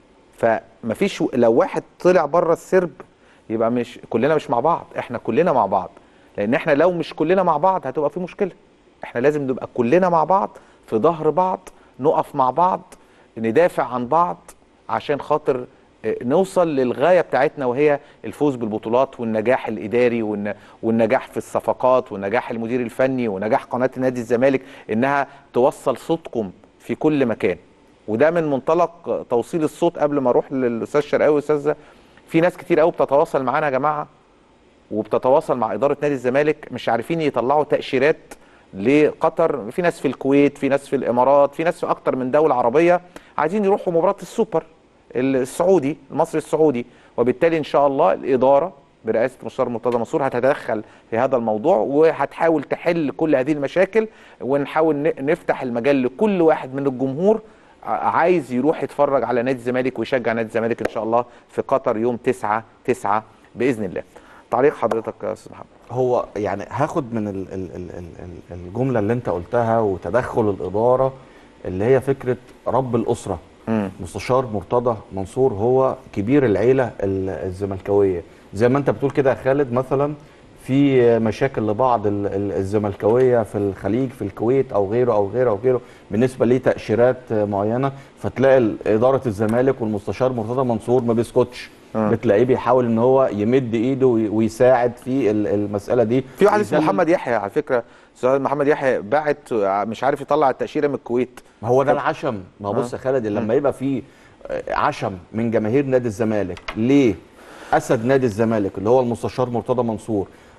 فمفيش لو واحد طلع بره السرب يبقى مش كلنا مش مع بعض احنا كلنا مع بعض لان احنا لو مش كلنا مع بعض هتبقى في مشكله احنا لازم نبقى كلنا مع بعض في ظهر بعض نقف مع بعض ندافع عن بعض عشان خاطر آه، نوصل للغايه بتاعتنا وهي الفوز بالبطولات والنجاح الاداري والن- والنجاح في الصفقات والنجاح المدير الفني ونجاح قناه نادي الزمالك انها توصل صوتكم في كل مكان وده من منطلق توصيل الصوت قبل ما اروح للاستاذ شرقاوي والاستاذ في ناس كتير قوي بتتواصل معانا يا جماعه وبتتواصل مع اداره نادي الزمالك مش عارفين يطلعوا تاشيرات لقطر في ناس في الكويت في ناس في الامارات في ناس في اكتر من دوله عربيه عايزين يروحوا مباراه السوبر السعودي المصري السعودي وبالتالي ان شاء الله الاداره برئاسه مستشار مرتضى منصور هتتدخل في هذا الموضوع وهتحاول تحل كل هذه المشاكل ونحاول ن- نفتح المجال لكل واحد من الجمهور ع- عايز يروح يتفرج على نادي الزمالك ويشجع نادي الزمالك ان شاء الله في قطر يوم 9 9 باذن الله. تعليق حضرتك يا استاذ محمد. هو يعني هاخد من ال ال ال ال ال الجمله اللي انت قلتها وتدخل الاداره اللي هي فكره رب الاسره مم. مستشار مرتضى منصور هو كبير العيله ال- الزملكاويه زي ما انت بتقول كده يا خالد مثلا في مشاكل لبعض ال- ال- الزملكاويه في الخليج في الكويت او غيره او غيره او غيره بالنسبه لتاشيرات معينه فتلاقي ال- اداره الزمالك والمستشار مرتضى منصور ما بيسكتش آه. بتلاقيه بيحاول ان هو يمد ايده وي- ويساعد في ال- المساله دي في واحد اسمه ويدلل- محمد يحيى على فكره استاذ محمد يحيى باعت مش عارف يطلع التاشيره من الكويت. ما هو ده العشم ما هو آه. بص يا خالد لما يبقى في آه، عشم من جماهير نادي الزمالك ليه اسد نادي الزمالك اللي هو المستشار مرتضى منصور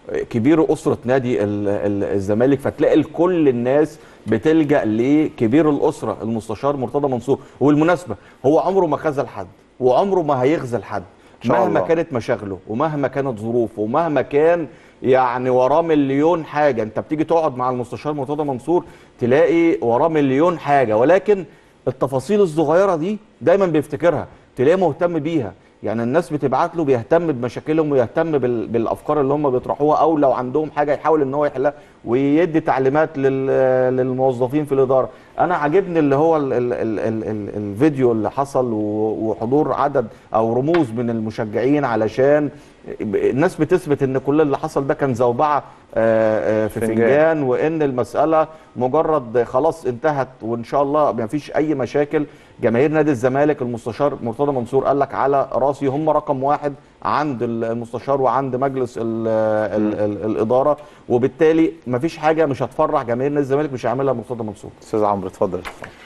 كبير اسره نادي ال- ال- الزمالك فتلاقي كل الناس بتلجا لكبير الاسره المستشار مرتضى منصور وبالمناسبه هو عمره ما خذل حد وعمره ما هيخذل حد شاء مهما الله. كانت مشاغله ومهما كانت ظروفه ومهما كان يعني وراه مليون حاجه انت بتيجي تقعد مع المستشار مرتضى منصور تلاقي وراه مليون حاجه ولكن التفاصيل الصغيره دي دايما بيفتكرها تلاقيه مهتم بيها يعني الناس بتبعت له بيهتم بمشاكلهم ويهتم بال- بالافكار اللي هم بيطرحوها او لو عندهم حاجه يحاول ان هو يحلها ويدي تعليمات لل- للموظفين في الاداره انا عاجبني اللي هو ال ال ال ال ال الفيديو اللي حصل و- وحضور عدد او رموز من المشجعين علشان الناس بتثبت ان كل اللي حصل ده كان زوبعه آه، آه، في فنجان. فنجان وان المساله مجرد خلاص انتهت وان شاء الله ما فيش اي مشاكل جماهير نادي الزمالك المستشار مرتضى منصور قال لك على راسي هم رقم واحد عند المستشار وعند مجلس ال ال ال الاداره وبالتالي ما فيش حاجه مش هتفرح جماهير نادي الزمالك مش هيعملها مرتضى منصور استاذ عمرو اتفضل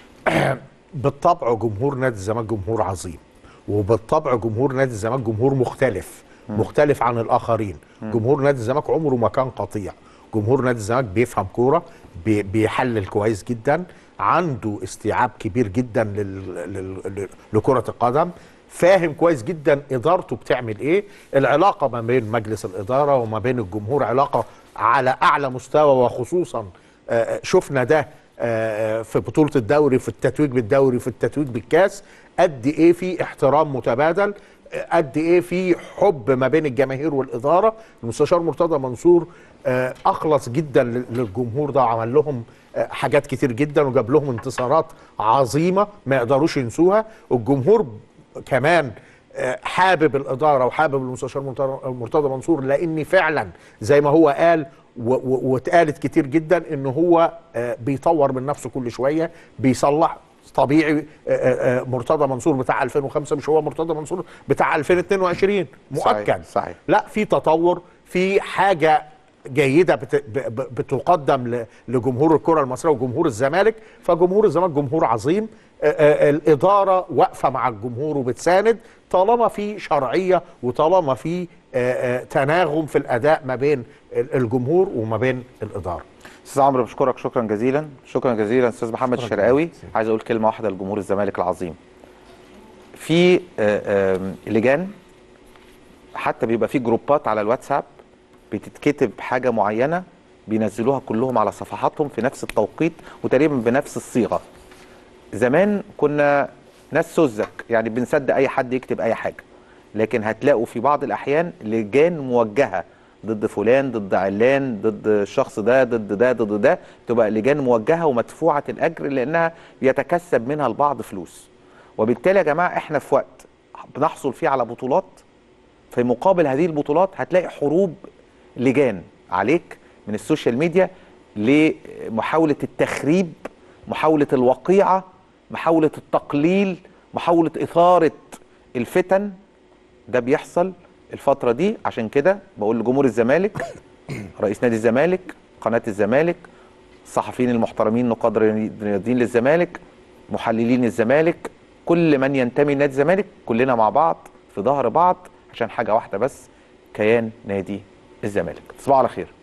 بالطبع جمهور نادي الزمالك جمهور عظيم وبالطبع جمهور نادي الزمالك جمهور مختلف مختلف عن الاخرين جمهور نادي الزمالك عمره ما كان قطيع جمهور نادي الزمالك بيفهم كوره بي- بيحلل كويس جدا عنده استيعاب كبير جدا لل... لل... لل... لكره القدم فاهم كويس جدا ادارته بتعمل ايه العلاقه ما بين مجلس الاداره وما بين الجمهور علاقه على اعلى مستوى وخصوصا آه، شفنا ده آه، في بطوله الدوري في التتويج بالدوري في التتويج بالكاس قد ايه في احترام متبادل آه، قد ايه في حب ما بين الجماهير والاداره المستشار مرتضى منصور آه، اخلص جدا لل- للجمهور ده وعمل لهم آه، حاجات كتير جدا وجاب لهم انتصارات عظيمه ما يقدروش ينسوها الجمهور كمان آه، حابب الاداره وحابب المستشار مرتضى- مرتضى منصور لان فعلا زي ما هو قال و- و- واتقالت كتير جدا ان هو آه، بيطور من نفسه كل شويه بيصلح طبيعي آه، آه، آه، مرتضى منصور بتاع 2005 مش هو مرتضى منصور بتاع 2022 مؤكد صحيح، صحيح. لا في تطور في حاجه جيده بت... ب- ب- بتقدم ل... لجمهور الكره المصريه وجمهور الزمالك فجمهور الزمالك جمهور عظيم آه، آه، الاداره واقفه مع الجمهور وبتساند طالما في شرعيه وطالما في آه، آه، تناغم في الاداء ما بين ال- الجمهور وما بين الاداره استاذ عمرو بشكرك شكرا جزيلا شكرا جزيلا استاذ محمد الشرقاوي عايز اقول كلمه واحده لجمهور الزمالك العظيم في آه، آم، لجان حتى بيبقى في جروبات على الواتساب بتتكتب حاجه معينه بينزلوها كلهم على صفحاتهم في نفس التوقيت وتقريبا بنفس الصيغه زمان كنا ناس سذج يعني بنصدق اي حد يكتب اي حاجه لكن هتلاقوا في بعض الاحيان لجان موجهه ضد فلان ضد علان ضد الشخص ده ضد ده ضد ده تبقى لجان موجهه ومدفوعه الاجر لانها يتكسب منها البعض فلوس وبالتالي يا جماعه احنا في وقت بنحصل فيه على بطولات في مقابل هذه البطولات هتلاقي حروب لجان عليك من السوشيال ميديا لمحاولة التخريب محاولة الوقيعة محاولة التقليل محاولة إثارة الفتن ده بيحصل الفترة دي عشان كده بقول لجمهور الزمالك رئيس نادي الزمالك قناة الزمالك الصحفيين المحترمين نقاد رياضيين للزمالك محللين الزمالك كل من ينتمي لنادي الزمالك كلنا مع بعض في ظهر بعض عشان حاجة واحدة بس كيان نادي الزمالك تصبحوا على خير